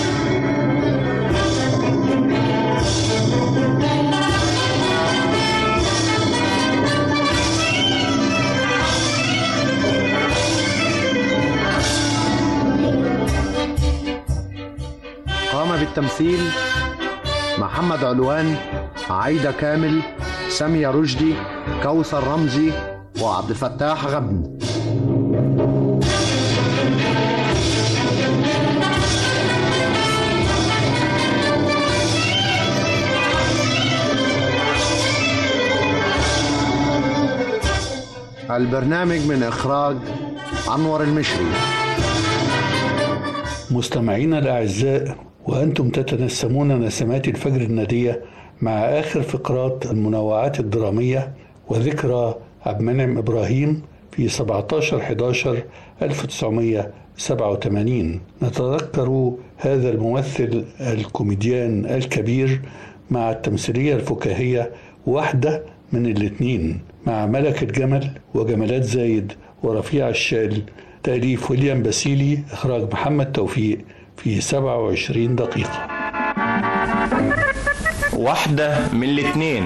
قام بالتمثيل محمد علوان عايدة كامل سامية رشدي كوثر رمزي وعبد الفتاح غبن البرنامج من إخراج أنور المشري مستمعينا الأعزاء وأنتم تتنسمون نسمات الفجر النادية مع آخر فقرات المنوعات الدرامية وذكرى عبد المنعم إبراهيم في 17 11 1987 نتذكر هذا الممثل الكوميديان الكبير مع التمثيلية الفكاهية واحدة من الاثنين مع ملكة جمل وجمالات زايد ورفيع الشال تأليف ويليام باسيلي إخراج محمد توفيق في 27 دقيقة واحدة من الاتنين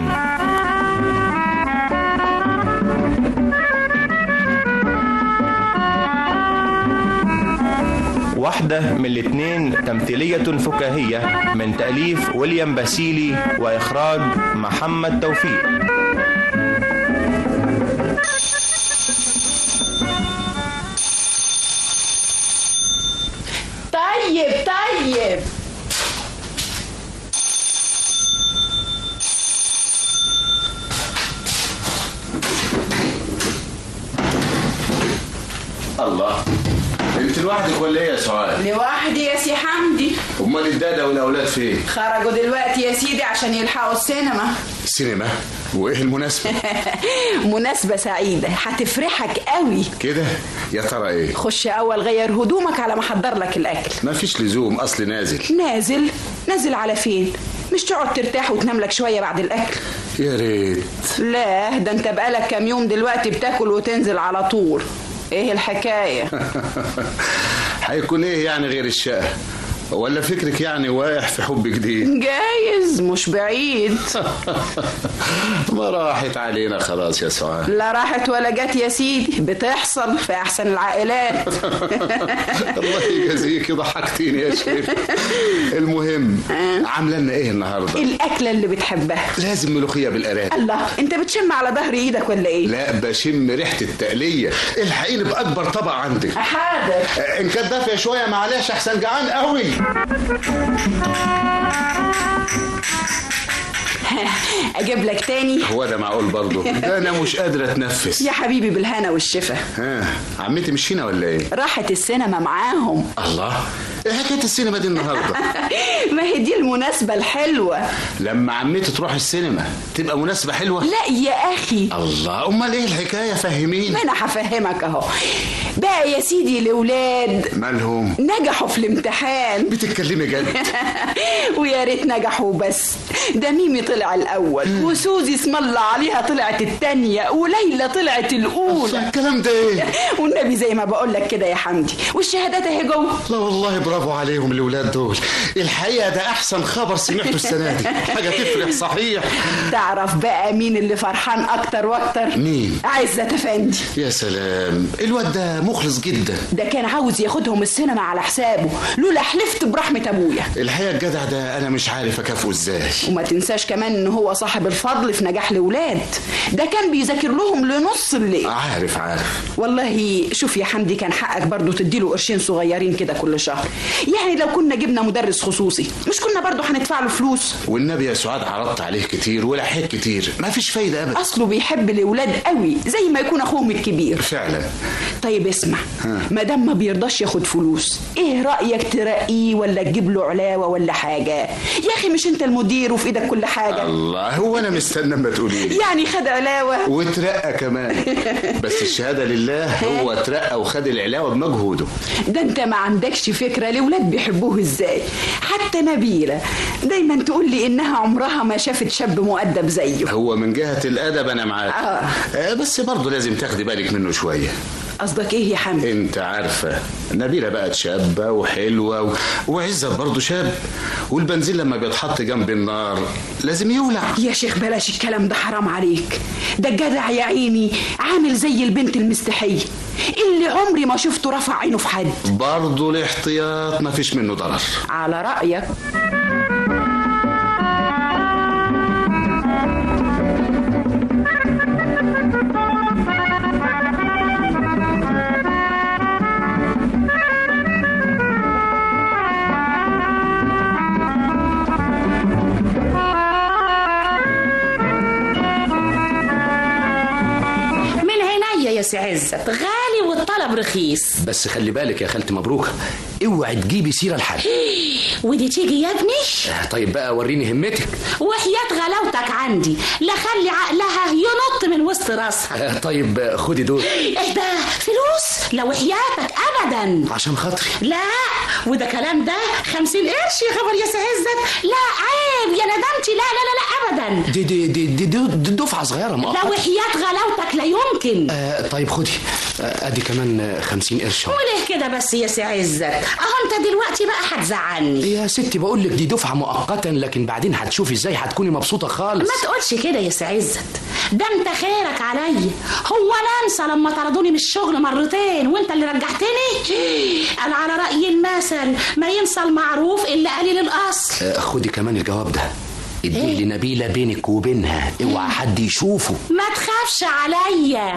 واحدة من الاتنين تمثيلية فكاهية من تأليف ويليام باسيلي وإخراج محمد توفيق طيب طيب الله انت لوحدك ولا ايه يا سعاد؟ لوحدي يا سي حمدي امال الداده والاولاد فين؟ خرجوا دلوقتي يا سيدي عشان يلحقوا السينما السينما وايه المناسبه؟ مناسبة سعيدة هتفرحك قوي كده يا ترى ايه؟ خش اول غير هدومك على ما احضر لك الاكل ما فيش لزوم اصل نازل نازل نازل على فين مش تقعد ترتاح وتنام لك شوية بعد الاكل يا ريت لا ده انت بقالك كام يوم دلوقتي بتاكل وتنزل على طول ايه الحكاية هيكون ايه يعني غير الشقه؟ ولا فكرك يعني واقع في حب جديد؟ جايز مش بعيد ما راحت علينا خلاص يا سعاد لا راحت ولا جت يا سيدي بتحصل في احسن العائلات الله يجازيك ضحكتيني يا شريف المهم عامله لنا ايه النهارده؟ الاكلة اللي بتحبها لازم ملوخيه بالقراد الله انت بتشم على ظهر ايدك ولا ايه لا بشم ريحه التقليه الحقيني باكبر طبق عندك حاضر آه، ان كانت دافيه شويه معلش احسن جعان قوي اجيب لك تاني هو ده معقول برضه ده انا مش قادر اتنفس يا حبيبي بالهنا والشفا ها عمتي مش هنا ولا ايه راحت السينما معاهم الله ايه حكايه السينما دي النهارده ما هي دي المناسبة الحلوة لما عمتي تروح السينما تبقى مناسبة حلوة لا يا أخي الله أمال إيه الحكاية فهميني ما أنا هفهمك أهو بقى يا سيدي الأولاد مالهم نجحوا في الامتحان بتتكلمي جد ويا ريت نجحوا بس ده ميمي طلع الأول وسوزي اسم الله عليها طلعت التانية وليلى طلعت الأولى الكلام ده إيه والنبي زي ما بقول لك كده يا حمدي والشهادات اهي جوه لا والله برافو عليهم الأولاد دول الحقيقة ده أحسن خبر سمعته السنة دي حاجة تفرح صحيح تعرف بقى مين اللي فرحان أكتر وأكتر مين عزت أفندي يا سلام الواد ده مخلص جدا ده كان عاوز ياخدهم السينما على حسابه لولا حلفت برحمة أبويا الحقيقة الجدع ده أنا مش عارف أكافئه إزاي وما تنساش كمان إن هو صاحب الفضل في نجاح الأولاد ده كان بيذاكر لهم لنص الليل عارف عارف والله شوف يا حمدي كان حقك برضو تديله قرشين صغيرين كده كل شهر يعني لو كنا جبنا مدرس خصوصي مش كنا برضو هندفع له فلوس والنبي يا سعاد عرضت عليه كتير ولحيت كتير ما فيش فايدة أبدا اصله بيحب الاولاد قوي زي ما يكون اخوهم الكبير فعلا طيب اسمع ما دام ما بيرضاش ياخد فلوس ايه رايك ترقيه ولا تجيب له علاوه ولا حاجه يا اخي مش انت المدير وفي ايدك كل حاجه الله هو أنا مستنى ما تقولي لي يعني خد علاوه وترقى كمان بس الشهادة لله هو ترقى وخد العلاوة بمجهوده ده انت ما عندكش فكره الاولاد بيحبوه ازاي حتى نبيله دايما تقول لي انها عمرها ما شافت شاب مؤدب زيه هو من جهة الأدب أنا معاك آه. آه بس برضه لازم تاخدي بالك منه شوية قصدك ايه يا حمدي انت عارفة نبيلة بقت شابة وحلوة و... وعزت برضه شاب والبنزين لما بيتحط جنب النار لازم يولع يا شيخ بلاش الكلام ده حرام عليك ده الجدع يا عيني عامل زي البنت المستحية اللي عمري ما شفته رفع عينه في حد برضه الاحتياط ما فيش منه ضرر على رأيك من عينيا يا سي عزت غالي والطلب رخيص بس خلي بالك يا خالتي مبروكه اوعي تجيبي سيره لحد ودي تيجي يا ابني آه، طيب بقى وريني همتك وحياة غلاوتك عندي لا خلي عقلها ينط من وسط راسها آه، طيب آه، خدي دول ايه ده فلوس لو حياتك ابدا عشان خاطري لا وده كلام ده خمسين قرش يا خبر يا سي عزت لا عيب يا ندمتي لا لا لا لا ابدا دي دي دي دي, دي, دي دفعه صغيره لو مؤقته حياة غلاوتك لا يمكن آه طيب خدي آه ادي كمان آه، خمسين قرش أهو. وليه كده بس يا سي عزت اهو انت دلوقتي بقى هتزعلني يا ستي بقول لك دي دفعه مؤقتا لكن بعدين هتشوفي ازاي هتكوني مبسوطه خالص ما تقولش كده يا سي عزت ده انت خيرك عليا هو انا انسى لما طردوني من الشغل مرتين وانت اللي رجعتني قال على راي المثل ما ينسى المعروف الا قليل الاصل آه خدي كمان الجواب ده اديه لنبيله بينك وبينها اوعى حد يشوفه ما تخافش عليا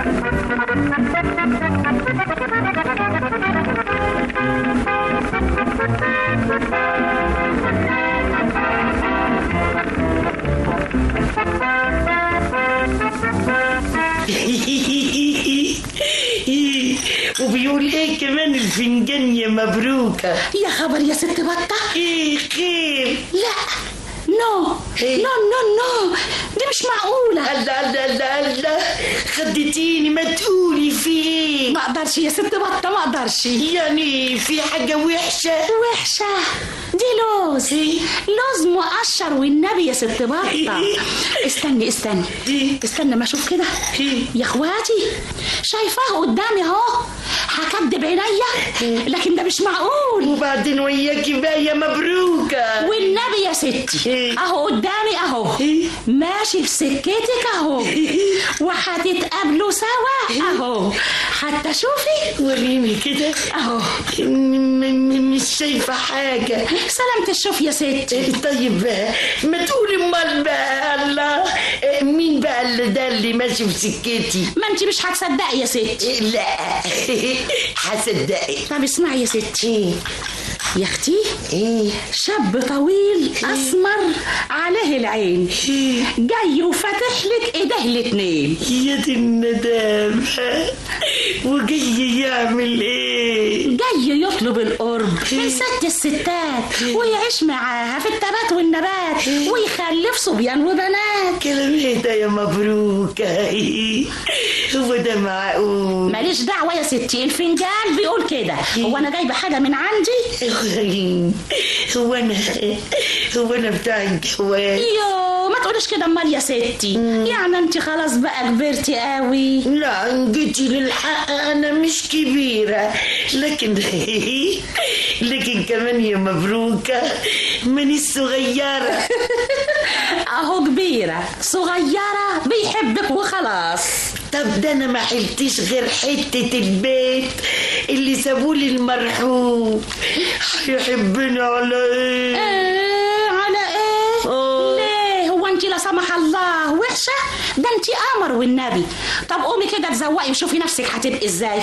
وبيقول ايه كمان الفنجان يا مبروكة يا خبر يا ست بطة ايه خير لا نو نو نو نو دي مش معقولة الله الله الله الله خدتيني ما تقولي في ايه ما اقدرش يا ست بطة ما اقدرش يعني في حاجة وحشة وحشة دي لوز لوز مقشر والنبي يا ست بطة استني استني استني ما اشوف كده يا اخواتي شايفاه قدامي اهو هكدب عينيا لكن ده مش معقول وبعدين وياكي بقى يا مبروكة والنبي يا ستي اهو قدامي اهو ماشي في سكتك اهو وهتتقابلوا سوا اهو حتى شوفي وريني كده اهو م- م- مش شايفة حاجة سلامة الشوف يا ستي طيب بقى ما تقولي امال بقى الله إيه، مين بقى اللي ده اللي ماشي في سكتي ما انت مش هتصدقي يا ستي لا هصدقك طب اسمعي يا ستي يا اختي ايه شاب طويل اسمر عليه العين جاي وفاتح لك ايديه الاتنين يا دي الندامة وجاي يعمل ايه جاي يطلب القرب من ست الستات ويعيش معاها في التبات والنبات ويخلف صبيان وبنات كلام ايه ده يا مبروكة هو ده معقول ماليش دعوة يا ستي الفنجان بيقول كده هو انا جايبة حاجة من عندي هو انا هو انا بتاع الجواز يو ما تقوليش كده امال يا ستي يعني انت خلاص بقى كبرتي قوي لا ان جيتي للحق انا مش كبيرة لكن لكن كمان يا مبروكة ماني صغيرة اهو كبيرة صغيرة بيحبك وخلاص طب ده انا ما حلتش غير حتة البيت اللي سابولي المرحوم هيحبني على ايه ايه على ايه آه. ليه هو انت لا سمح الله وحشة ده انت قمر والنبي طب قومي كده تزوقي وشوفي نفسك هتبقي ازاي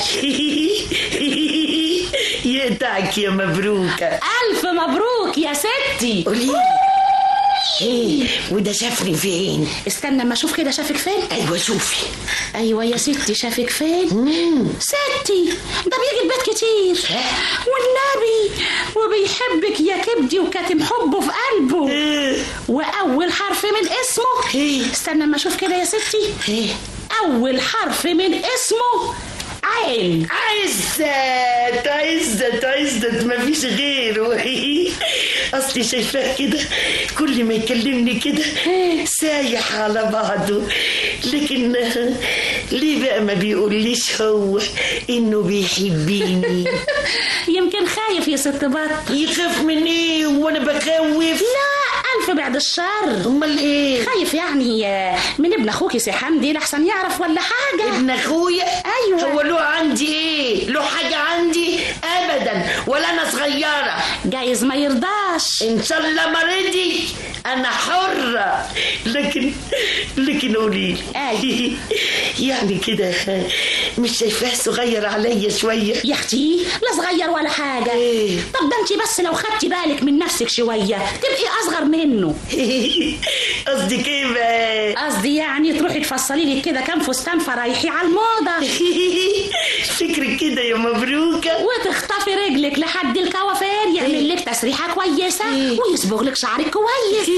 يقطعك يا مبروكة الف مبروك يا ستي قولي ايه وده شافني فين استنى اما اشوف كده شافك فين ايوه شوفي ايوه يا ستي شافك فين ستي ده بيجي البيت كتير والنبي وبيحبك يا كبدي وكاتم حبه في قلبه واول حرف من اسمه استنى اما اشوف كده يا ستي اول حرف من اسمه عين عزت عزت عزت ما فيش غيره اصلي شايفاه كده كل ما يكلمني كده سايح على بعضه لكن ليه بقى ما بيقوليش هو انه بيحبيني يمكن خايف يا ست بط يخاف من ايه وانا بخوف لا الف بعد الشر امال ايه خايف يعني من ابن اخوكي سي حمدي لحسن يعرف ولا حاجه ابن اخويا ايوه هو له عندي ايه له حاجه عندي ابدا ولا انا صغيره جايز ما يرضاش ان شاء الله ما رضي انا حره لكن لكن قولي لي يعني كده مش شايفاه صغير عليا شويه يا اختي لا صغير ولا حاجه إيه؟ طب ده انت بس لو خدتي بالك من نفسك شويه تبقي اصغر منه قصدك ايه بقى قصدي يعني تروحي تفصلي لي كده كام فستان فرايحي على الموضه فكرك كده يا مبروكه وتخطفي رجلك لحد الكوافير يعمل لك تسريحه كويسه ويصبغ لك شعرك كويس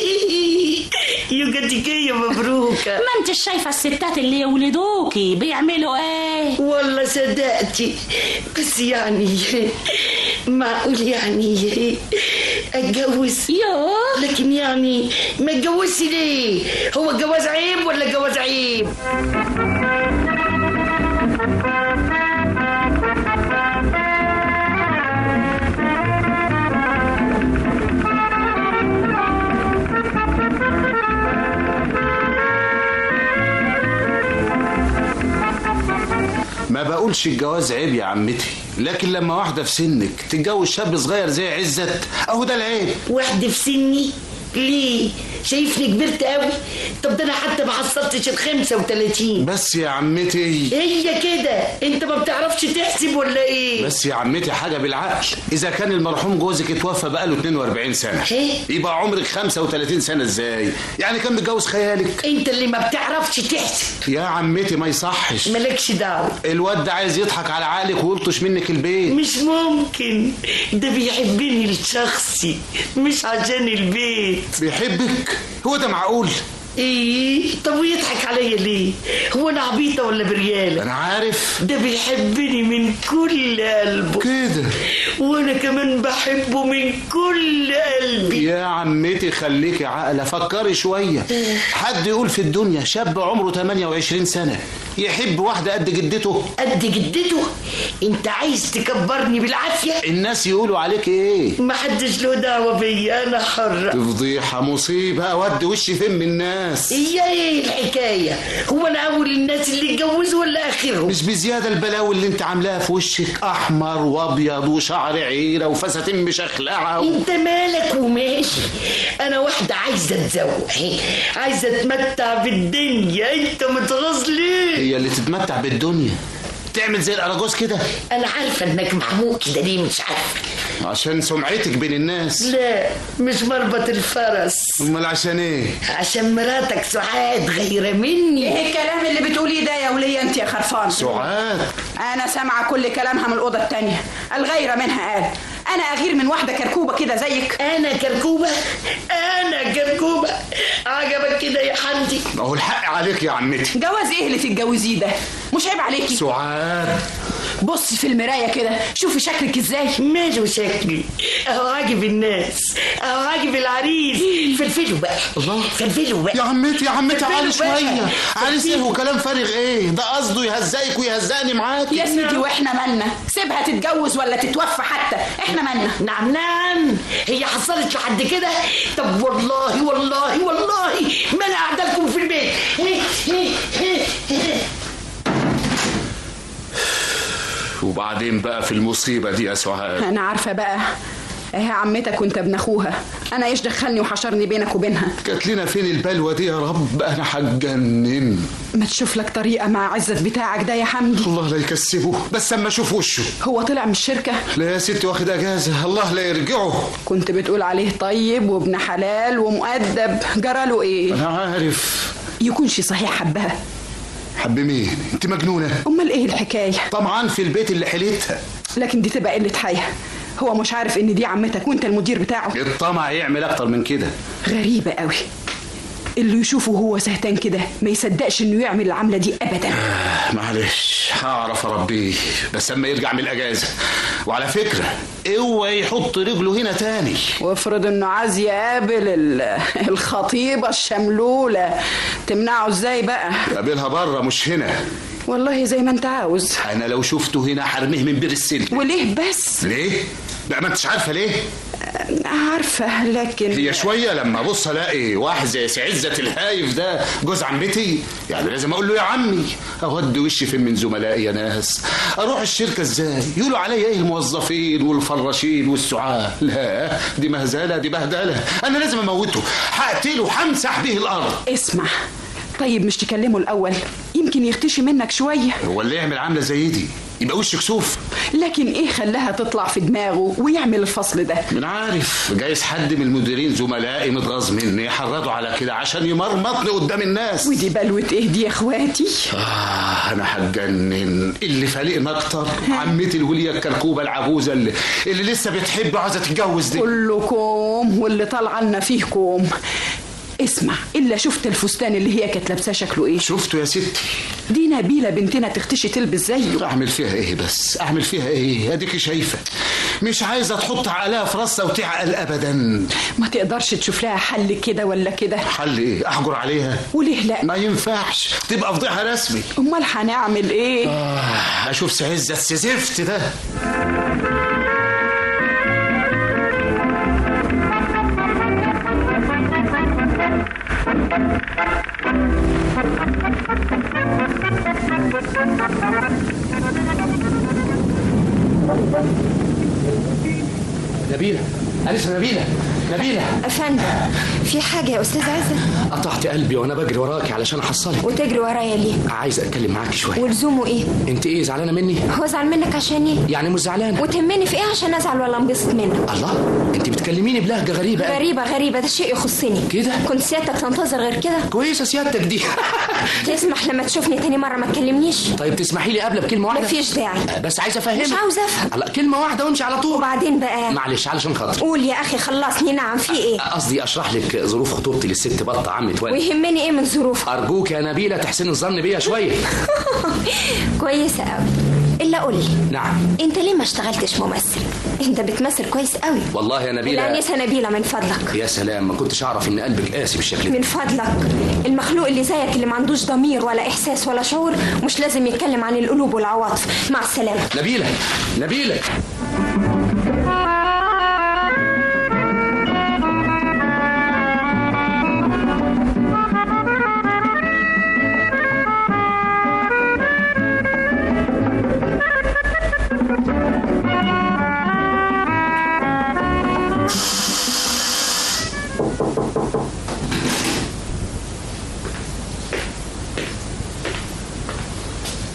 يوجدك ايه يا مبروكه ما انت شايفه الستات اللي يولدوكي بيعملوا ايه والله صدقتي بس يعني معقول يعني اتجوز يوه لكن يعني ما اتجوزش ليه هو الجواز عيب ولا جواز عيب ما بقولش الجواز عيب يا عمتي لكن لما واحدة في سنك تتجوز شاب صغير زي عزت اهو ده العيب واحدة في سني ليه شايفني كبرت قوي طب ده انا حتى ما حصلتش ال 35 بس يا عمتي هي كده انت ما بتعرفش تحسب ولا ايه بس يا عمتي حاجة بالعقل إذا كان المرحوم جوزك اتوفى بقاله 42 سنة إيه؟ يبقى عمرك 35 سنة إزاي؟ يعني كان متجوز خيالك انت اللي ما بتعرفش تحسب يا عمتي ما يصحش مالكش دعوه الواد ده عايز يضحك على عقلك ويلطش منك البيت مش ممكن ده بيحبني لشخصي مش عشان البيت بيحبك هو ده معقول ايه طب ويضحك عليا ليه هو انا عبيطه ولا برياله انا عارف ده بيحبني من كل قلبه كده وانا كمان بحبه من كل قلبي يا عمتي خليكي عاقله فكري شويه حد يقول في الدنيا شاب عمره 28 سنه يحب واحده قد جدته قد جدته انت عايز تكبرني بالعافيه الناس يقولوا عليك ايه ما حدش له دعوه بيا انا حره فضيحه مصيبه اود وشي فين من الناس هي ايه الحكايه هو انا اول الناس اللي اتجوزوا ولا اخرهم مش بزياده البلاوي اللي انت عاملاها في وشك احمر وابيض وشعر عيره وفساتين مشخلعه و... انت مالك وماشي انا واحده عايزه اتزوج عايزه اتمتع بالدنيا انت متغاظ ليه هي اللي تتمتع بالدنيا تعمل زي الاراجوز كده انا عارفه انك محموق كده ليه مش عارفه عشان سمعتك بين الناس لا مش مربط الفرس امال عشان ايه عشان مراتك سعاد غيرة مني ايه الكلام اللي بتقوليه ده يا ولية انت يا خرفان سعاد انا سامعه كل كلامها من الاوضه التانية الغيره منها قال انا اغير من واحده كركوبه كده زيك انا كركوبه انا كركوبه عجبك كده يا حمدي ما هو الحق عليك يا عمتي جواز ايه اللي تتجوزيه ده مش عيب عليكي سعاد بصي في المرايه كده شوفي شكلك ازاي ماله شكلي اهو عاجب الناس اهو عاجب العريس فلفلوا بقى الله فلفلوا بقى يا عمتي يا عمتي فلفلوا عالي بقى. شويه عالي ايه فلفلوا. وكلام فارغ ايه ده قصده يهزقك ويهزقني معاك يا سيدي واحنا مالنا سيبها تتجوز ولا تتوفى حتى احنا مالنا نعم نعم هي حصلت لحد كده طب والله والله والله ما انا قاعده لكم في البيت وبعدين بقى في المصيبه دي يا سعاد انا عارفه بقى ايه عمتك وانت ابن اخوها انا ايش دخلني وحشرني بينك وبينها جات لنا فين البلوه دي يا رب انا هتجنن ما تشوف لك طريقه مع عزت بتاعك ده يا حمدي الله لا يكسبه بس اما اشوف وشه هو طلع من الشركه لا يا ستي واخد اجازه الله لا يرجعه كنت بتقول عليه طيب وابن حلال ومؤدب جراله ايه انا عارف يكونش صحيح حبها حب مين انت مجنونه امال ايه الحكايه طمعان في البيت اللي حليتها لكن دي تبقى قله حياه هو مش عارف ان دي عمتك وانت المدير بتاعه الطمع يعمل اكتر من كده غريبه قوي اللي يشوفه هو سهتان كده ما يصدقش انه يعمل العمله دي ابدا معلش هعرف اربيه بس اما يرجع من الاجازه وعلى فكره اوعى يحط رجله هنا تاني وافرض انه عايز يقابل ال- الخطيبه الشملوله تمنعه ازاي بقى قابلها بره مش هنا والله زي ما انت عاوز انا لو شفته هنا حرميه من بير السن وليه بس ليه لا ما انتش عارفه ليه عارفه لكن هي شويه لما ابص الاقي واحد زي سي عزت الهايف ده جوز عمتي يعني لازم اقول له يا عمي اودي وشي فين من زملائي يا ناس اروح الشركه ازاي يقولوا عليا ايه الموظفين والفراشين والسعاه لا دي مهزله دي بهدله انا لازم اموته هقتله همسح به الارض اسمع طيب مش تكلمه الاول يمكن يختشي منك شويه هو اللي يعمل عامله زي دي يبقى وش كسوف لكن ايه خلاها تطلع في دماغه ويعمل الفصل ده من عارف جايز حد من المديرين زملائي متغاظ مني يحرضوا على كده عشان يمرمطني قدام الناس ودي بلوة ايه دي يا اخواتي آه أنا هتجنن اللي فالقنا أكتر عمتي الولية الكركوبة العجوزة اللي, اللي لسه بتحب وعايزة تتجوز دي كلكم واللي طالعه لنا فيكم اسمع الا شفت الفستان اللي هي كانت لابساه شكله ايه شفته يا ستي دي نبيله بنتنا تختشي تلبس زيه أعمل فيها إيه بس أعمل فيها إيه أديك شايفة مش عايزة تحط عقلها في راسها وتعقل أبدا ما تقدرش تشوف لها حل كده ولا كده حل إيه أحجر عليها وليه لا ما ينفعش تبقى فضيحة رسمي امال هنعمل ايه آه أشوف سعزة السزفت ده نبيلة أليس نبيلة نبيلة افندم في حاجه يا استاذ عزت قطعت قلبي وأنا بجري وراكي علشان أحصلك وتجري ورايا ليه عايز أتكلم معاكي شوية ولزومه ايه أنت إيه زعلانة مني؟ هو زعل منك عشان ايه يعني مش زعلانة وتهمني في ايه عشان ازعل ولا انبسط منك الله أنت بتكلميني بلهجة غريبة أوي. غريبه غريبه ده شيء يخصني كده كنت سيادتك تنتظر غير كده كويسة سيادتك دي تسمح لما تشوفني تاني مره ما تكلمنيش طيب تسمحي لي قبل بكلمة واحدة مفيش داعي آه، بس عايز أفهمك مش عاوز افهم الله كلمة واحدة وامشي على طول وبعدين بقى معلش علشان خاطري قول يا اخي خلصني نعم في ايه قصدي أشرح لك ظروف خطوبتي للست بطة عمة والد ويهمني ايه من ظروفك أرجوك يا نبيلة تحسن الظن بيا شوية كويسه قوي الا قول لي نعم انت ليه ما اشتغلتش ممثل انت بتمثل كويس قوي والله يا نبيلة الانسه نبيله من فضلك يا سلام ما كنتش أعرف إن قلبك قاسي بالشكل ده من فضلك المخلوق اللي زيك اللي ما عندوش ضمير ولا احساس ولا شعور مش لازم يتكلم عن القلوب والعواطف مع السلامه نبيلة نبيلة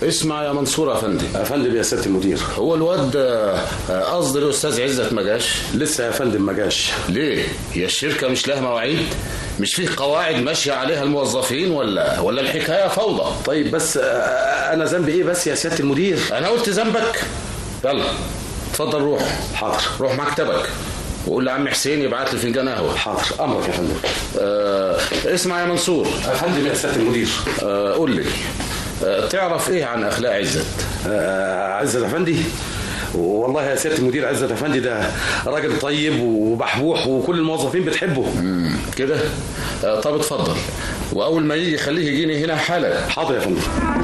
اسمع يا منصور يا فندم يا فندم يا سياده المدير هو الواد آه، آه، قصدي الاستاذ عزت ما جاش لسه يا فندم ما جاش ليه هي الشركه مش لها مواعيد مش فيه قواعد ماشيه عليها الموظفين ولا ولا الحكايه فوضى طيب بس آه، انا ذنبي ايه بس يا سياده المدير انا قلت ذنبك يلا اتفضل روح حاضر روح مكتبك وقول لعم حسين يبعت لي فنجان قهوه حاضر امرك يا فندم آه اسمع يا منصور يا فندم يا سياده المدير آه قول لي آه تعرف ايه عن اخلاق عزت آه عزت افندي والله يا سياده المدير عزت افندي ده راجل طيب وبحبوح وكل الموظفين بتحبه مم، كده آه طب اتفضل واول ما يجي خليه يجيني هنا حالا حاضر يا فندم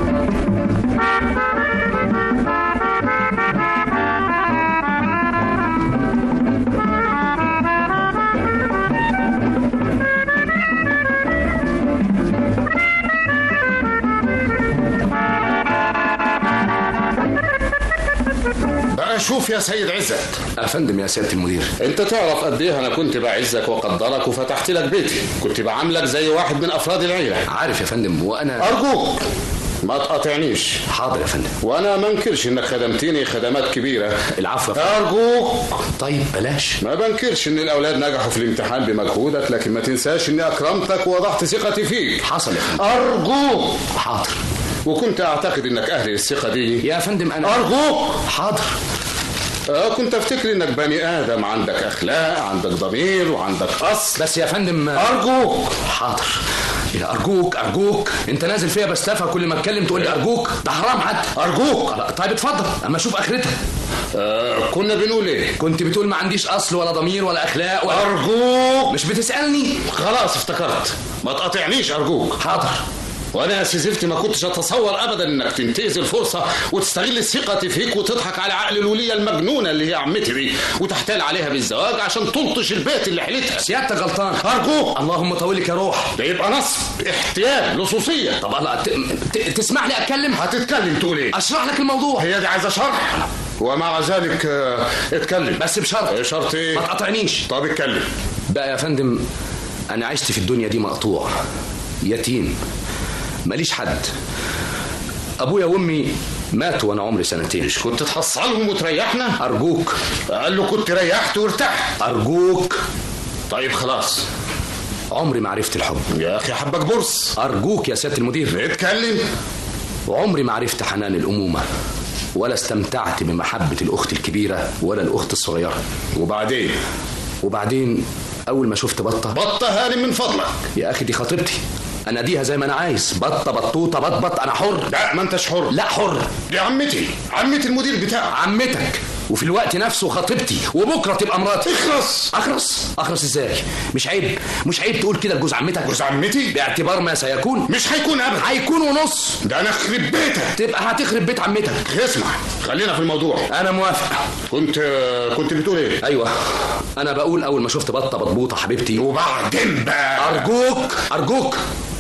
بقى شوف يا سيد عزت يا فندم يا سياده المدير انت تعرف قد ايه انا كنت بعزك وقدرك وفتحت لك بيتي كنت بعاملك زي واحد من افراد العيله عارف يا فندم وانا ارجوك ما تقاطعنيش حاضر يا فندم وانا ما انكرش انك خدمتني خدمات كبيره العفو يا فندم ارجوك طيب بلاش ما بنكرش ان الاولاد نجحوا في الامتحان بمجهودك لكن ما تنساش اني اكرمتك ووضحت ثقتي فيك حصل يا فندم ارجوك حاضر وكنت اعتقد انك اهل الثقه دي يا فندم انا ارجوك حاضر آه كنت افتكر انك بني ادم عندك اخلاق عندك ضمير وعندك اصل بس يا فندم ارجوك حاضر يا ارجوك ارجوك انت نازل فيها بستفها كل ما اتكلم تقول لي ارجوك ده حرام حتى ارجوك طيب اتفضل اما اشوف اخرتها آه كنا بنقول ايه كنت بتقول ما عنديش اصل ولا ضمير ولا اخلاق ولا ارجوك مش بتسالني خلاص افتكرت ما تقاطعنيش ارجوك حاضر وانا يا سيزفت ما كنتش اتصور ابدا انك تنتهز الفرصه وتستغل ثقتي فيك وتضحك على عقل الوليه المجنونه اللي هي عمتي دي وتحتال عليها بالزواج عشان تلطش البيت اللي حلتها سيادتك غلطان ارجوك اللهم طولك يا روح ده يبقى نصب احتيال لصوصيه طب الله ت... ت... تسمح لي اتكلم هتتكلم تقول ايه اشرح لك الموضوع هي دي عايزه شرح ومع ذلك آه، اتكلم بس بشرط ايه شرط ايه ما تقاطعنيش طب اتكلم بقى يا فندم انا عشت في الدنيا دي مقطوع يتيم ماليش حد ابويا وامي ماتوا وانا عمري سنتين مش كنت تحصلهم وتريحنا ارجوك قال له كنت ريحت وارتحت ارجوك طيب خلاص عمري ما عرفت الحب يا اخي حبك برص ارجوك يا سياده المدير اتكلم وعمري ما عرفت حنان الامومه ولا استمتعت بمحبه الاخت الكبيره ولا الاخت الصغيره وبعدين وبعدين اول ما شفت بطه بطه هاني من فضلك يا اخي دي خطيبتي اناديها زي ما انا عايز بطه بطوطه بطبط انا حر لا ما انتش حر لا حر دي عمتي عمتي المدير بتاعك عمتك وفي الوقت نفسه خطيبتي وبكره تبقى مراتي اخرس اخرس اخرس ازاي مش عيب مش عيب تقول كده لجوز عمتك جوز عمتي باعتبار ما سيكون مش هيكون ابدا هيكون ونص ده انا اخرب بيتك تبقى هتخرب بيت عمتك اسمع خلينا في الموضوع انا موافق كنت كنت بتقول ايه ايوه انا بقول اول ما شفت بطه بطبوطه حبيبتي وبعدين بقى ارجوك ارجوك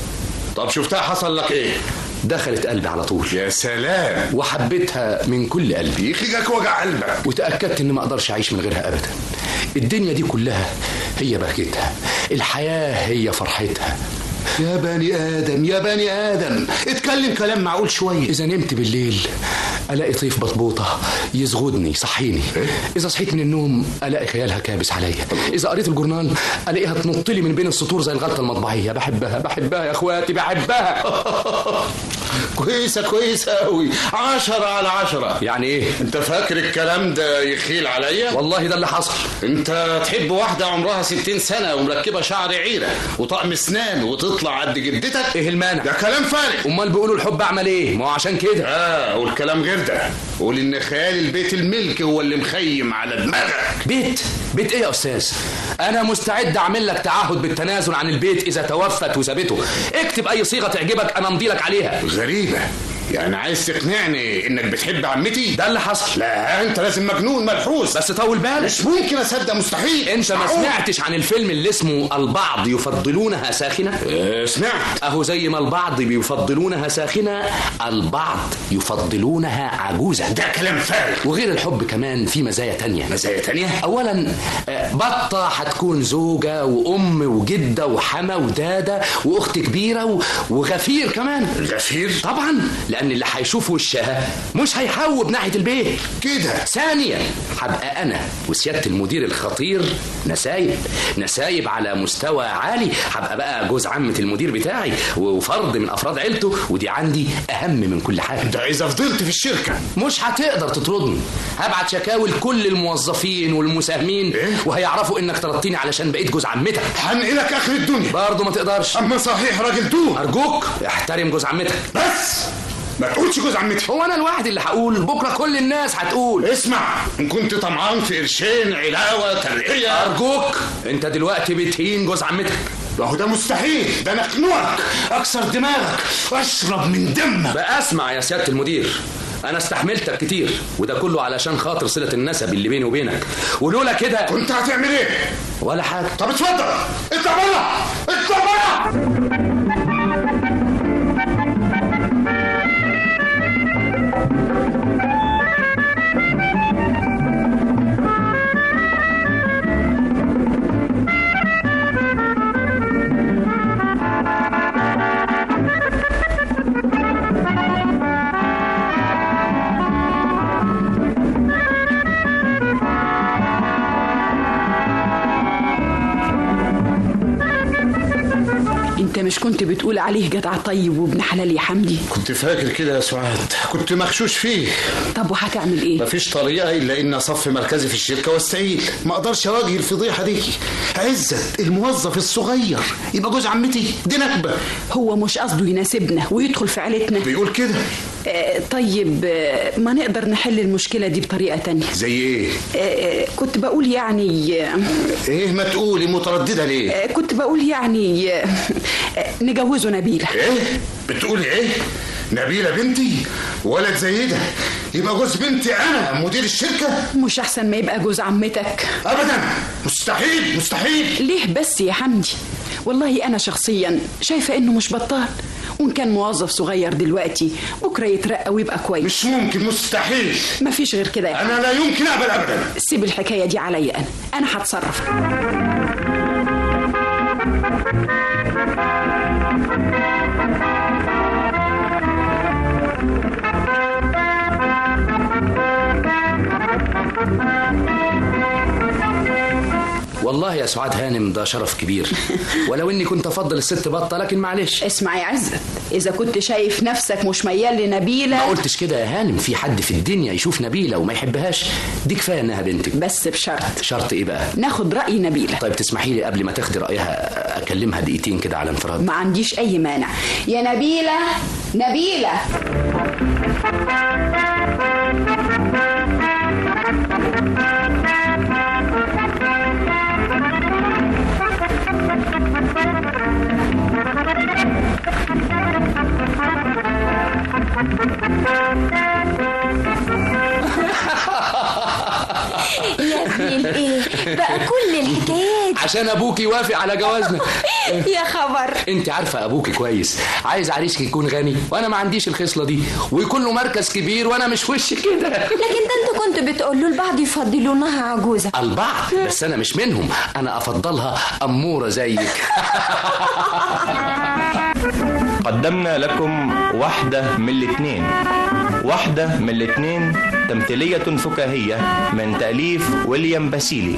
طب شفتها حصل لك ايه دخلت قلبي على طول يا سلام وحبيتها من كل قلبي يخليك وجع قلبك وتأكدت إن ما أقدرش أعيش من غيرها أبدا الدنيا دي كلها هي بهجتها الحياة هي فرحتها يا بني آدم يا بني آدم اتكلم كلام معقول شوية إذا نمت بالليل ألاقي طيف بطبوطة يزغدني يصحيني إذا صحيت من النوم ألاقي خيالها كابس عليا إذا قريت الجورنال ألاقيها تنط لي من بين السطور زي الغلطة المطبعية بحبها بحبها يا إخواتي بحبها كويسة كويسة أوي عشرة على عشرة يعني إيه؟ أنت فاكر الكلام ده يخيل عليا؟ والله ده اللي حصل أنت تحب واحدة عمرها ستين سنة ومركبة شعر عيرة وطقم اسنان وتطلع قد جدتك؟ إيه المانع؟ ده كلام فارغ أمال بيقولوا الحب أعمل إيه؟ ما هو عشان كده آه والكلام غير ده قول إن خيال البيت الملك هو اللي مخيم على دماغك بيت؟ بيت إيه يا أستاذ؟ أنا مستعد أعمل لك تعهد بالتنازل عن البيت إذا توفت وسابته اكتب أي صيغة تعجبك أنا أمضي لك عليها غريبة يعني عايز تقنعني انك بتحب عمتي ده اللي حصل لا انت لازم مجنون ملحوس بس طول بالك مش ممكن اصدق مستحيل انت ما معقول. سمعتش عن الفيلم اللي اسمه البعض يفضلونها ساخنه اه سمعت اهو زي ما البعض بيفضلونها ساخنه البعض يفضلونها عجوزه ده كلام فارغ وغير الحب كمان في مزايا تانية مزايا تانية اولا آه، بطه هتكون زوجه وام وجده وحما وداده واخت كبيره و- وغفير كمان غفير طبعا لان اللي هيشوف وشها مش هيحوب ناحيه البيت كده ثانيا هبقى انا وسياده المدير الخطير نسايب نسايب على مستوى عالي هبقى بقى جوز عمه المدير بتاعي وفرد من افراد عيلته ودي عندي اهم من كل حاجه ده اذا فضلت في الشركه مش هتقدر تطردني هبعت شكاوي لكل الموظفين والمساهمين إيه؟ وهيعرفوا انك طردتني علشان بقيت جوز عمتك هنقلك اخر الدنيا برضه ما تقدرش اما صحيح راجل دون ارجوك احترم جوز عمتك بس ما تقولش جوز عمتي هو انا لوحدي اللي هقول بكره كل الناس هتقول اسمع ان كنت طمعان في قرشين علاوه ترقيه ارجوك انت دلوقتي بتهين جوز عمتك ما هو ده مستحيل ده انا اخنقك اكسر دماغك واشرب من دمك بقى اسمع يا سياده المدير انا استحملتك كتير وده كله علشان خاطر صله النسب اللي بيني وبينك ولولا كده كنت هتعمل ايه ولا حاجه طب اتفضل اطلع بره اطلع بره انت مش كنت بتقول عليه جدع طيب وابن حلال يا حمدي كنت فاكر كده يا سعاد كنت مغشوش فيه طب وهتعمل ايه مفيش طريقه الا ان اصفي مركزي في الشركه واستقيل ما اقدرش اواجه الفضيحه دي عزت الموظف الصغير يبقى جوز عمتي دي نكبه هو مش قصده يناسبنا ويدخل في عيلتنا بيقول كده آه طيب آه ما نقدر نحل المشكله دي بطريقه تانية زي ايه آه كنت بقول يعني آه ايه ما تقولي متردده ليه آه كنت بقول يعني آه آه نجوزه نبيله ايه بتقولي ايه نبيلة بنتي ولد زي ده يبقى جوز بنتي انا مدير الشركة مش احسن ما يبقى جوز عمتك ابدا مستحيل مستحيل ليه بس يا حمدي والله انا شخصيا شايفة انه مش بطال وان كان موظف صغير دلوقتي بكره يترقى ويبقى كويس مش ممكن مستحيل مفيش غير كده يا انا لا يمكن اقبل ابدا سيب الحكايه دي عليا انا انا هتصرف والله يا سعاد هانم ده شرف كبير ولو اني كنت افضل الست بطه لكن معلش اسمع يا عزت اذا كنت شايف نفسك مش ميال لنبيله ما قلتش كده يا هانم في حد في الدنيا يشوف نبيله وما يحبهاش دي كفايه انها بنتك بس بشرط شرط ايه بقى ناخد راي نبيله طيب تسمحي لي قبل ما تاخدي رايها اكلمها دقيقتين كده على انفراد ما عنديش اي مانع يا نبيله نبيله يا ابني الايه بقى كل الحكايات عشان ابوك يوافق على جوازنا يا خبر انت عارفه ابوك كويس عايز عريسك يكون غني وانا ما عنديش الخصله دي ويكون له مركز كبير وانا مش وش كده لكن ده انت كنت بتقول له البعض يفضلونها عجوزه البعض بس انا مش منهم انا افضلها اموره زيك قدمنا لكم واحدة من الاثنين واحدة من الاثنين تمثيلية فكاهية من تأليف ويليام باسيلي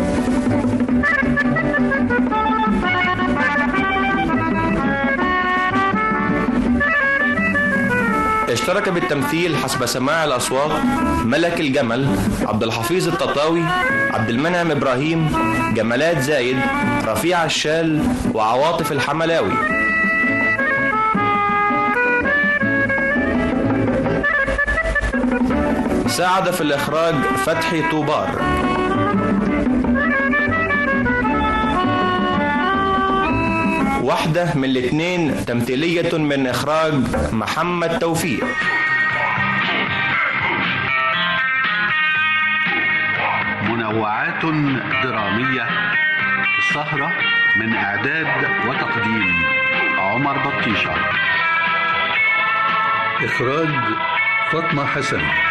اشترك بالتمثيل حسب سماع الأصوات ملك الجمل عبد الحفيظ التطاوي عبد المنعم إبراهيم جمالات زايد رفيع الشال وعواطف الحملاوي ساعد في الإخراج فتحي طوبار واحدة من الاثنين تمثيلية من إخراج محمد توفيق منوعات درامية السهرة من إعداد وتقديم عمر بطيشة إخراج فاطمة حسن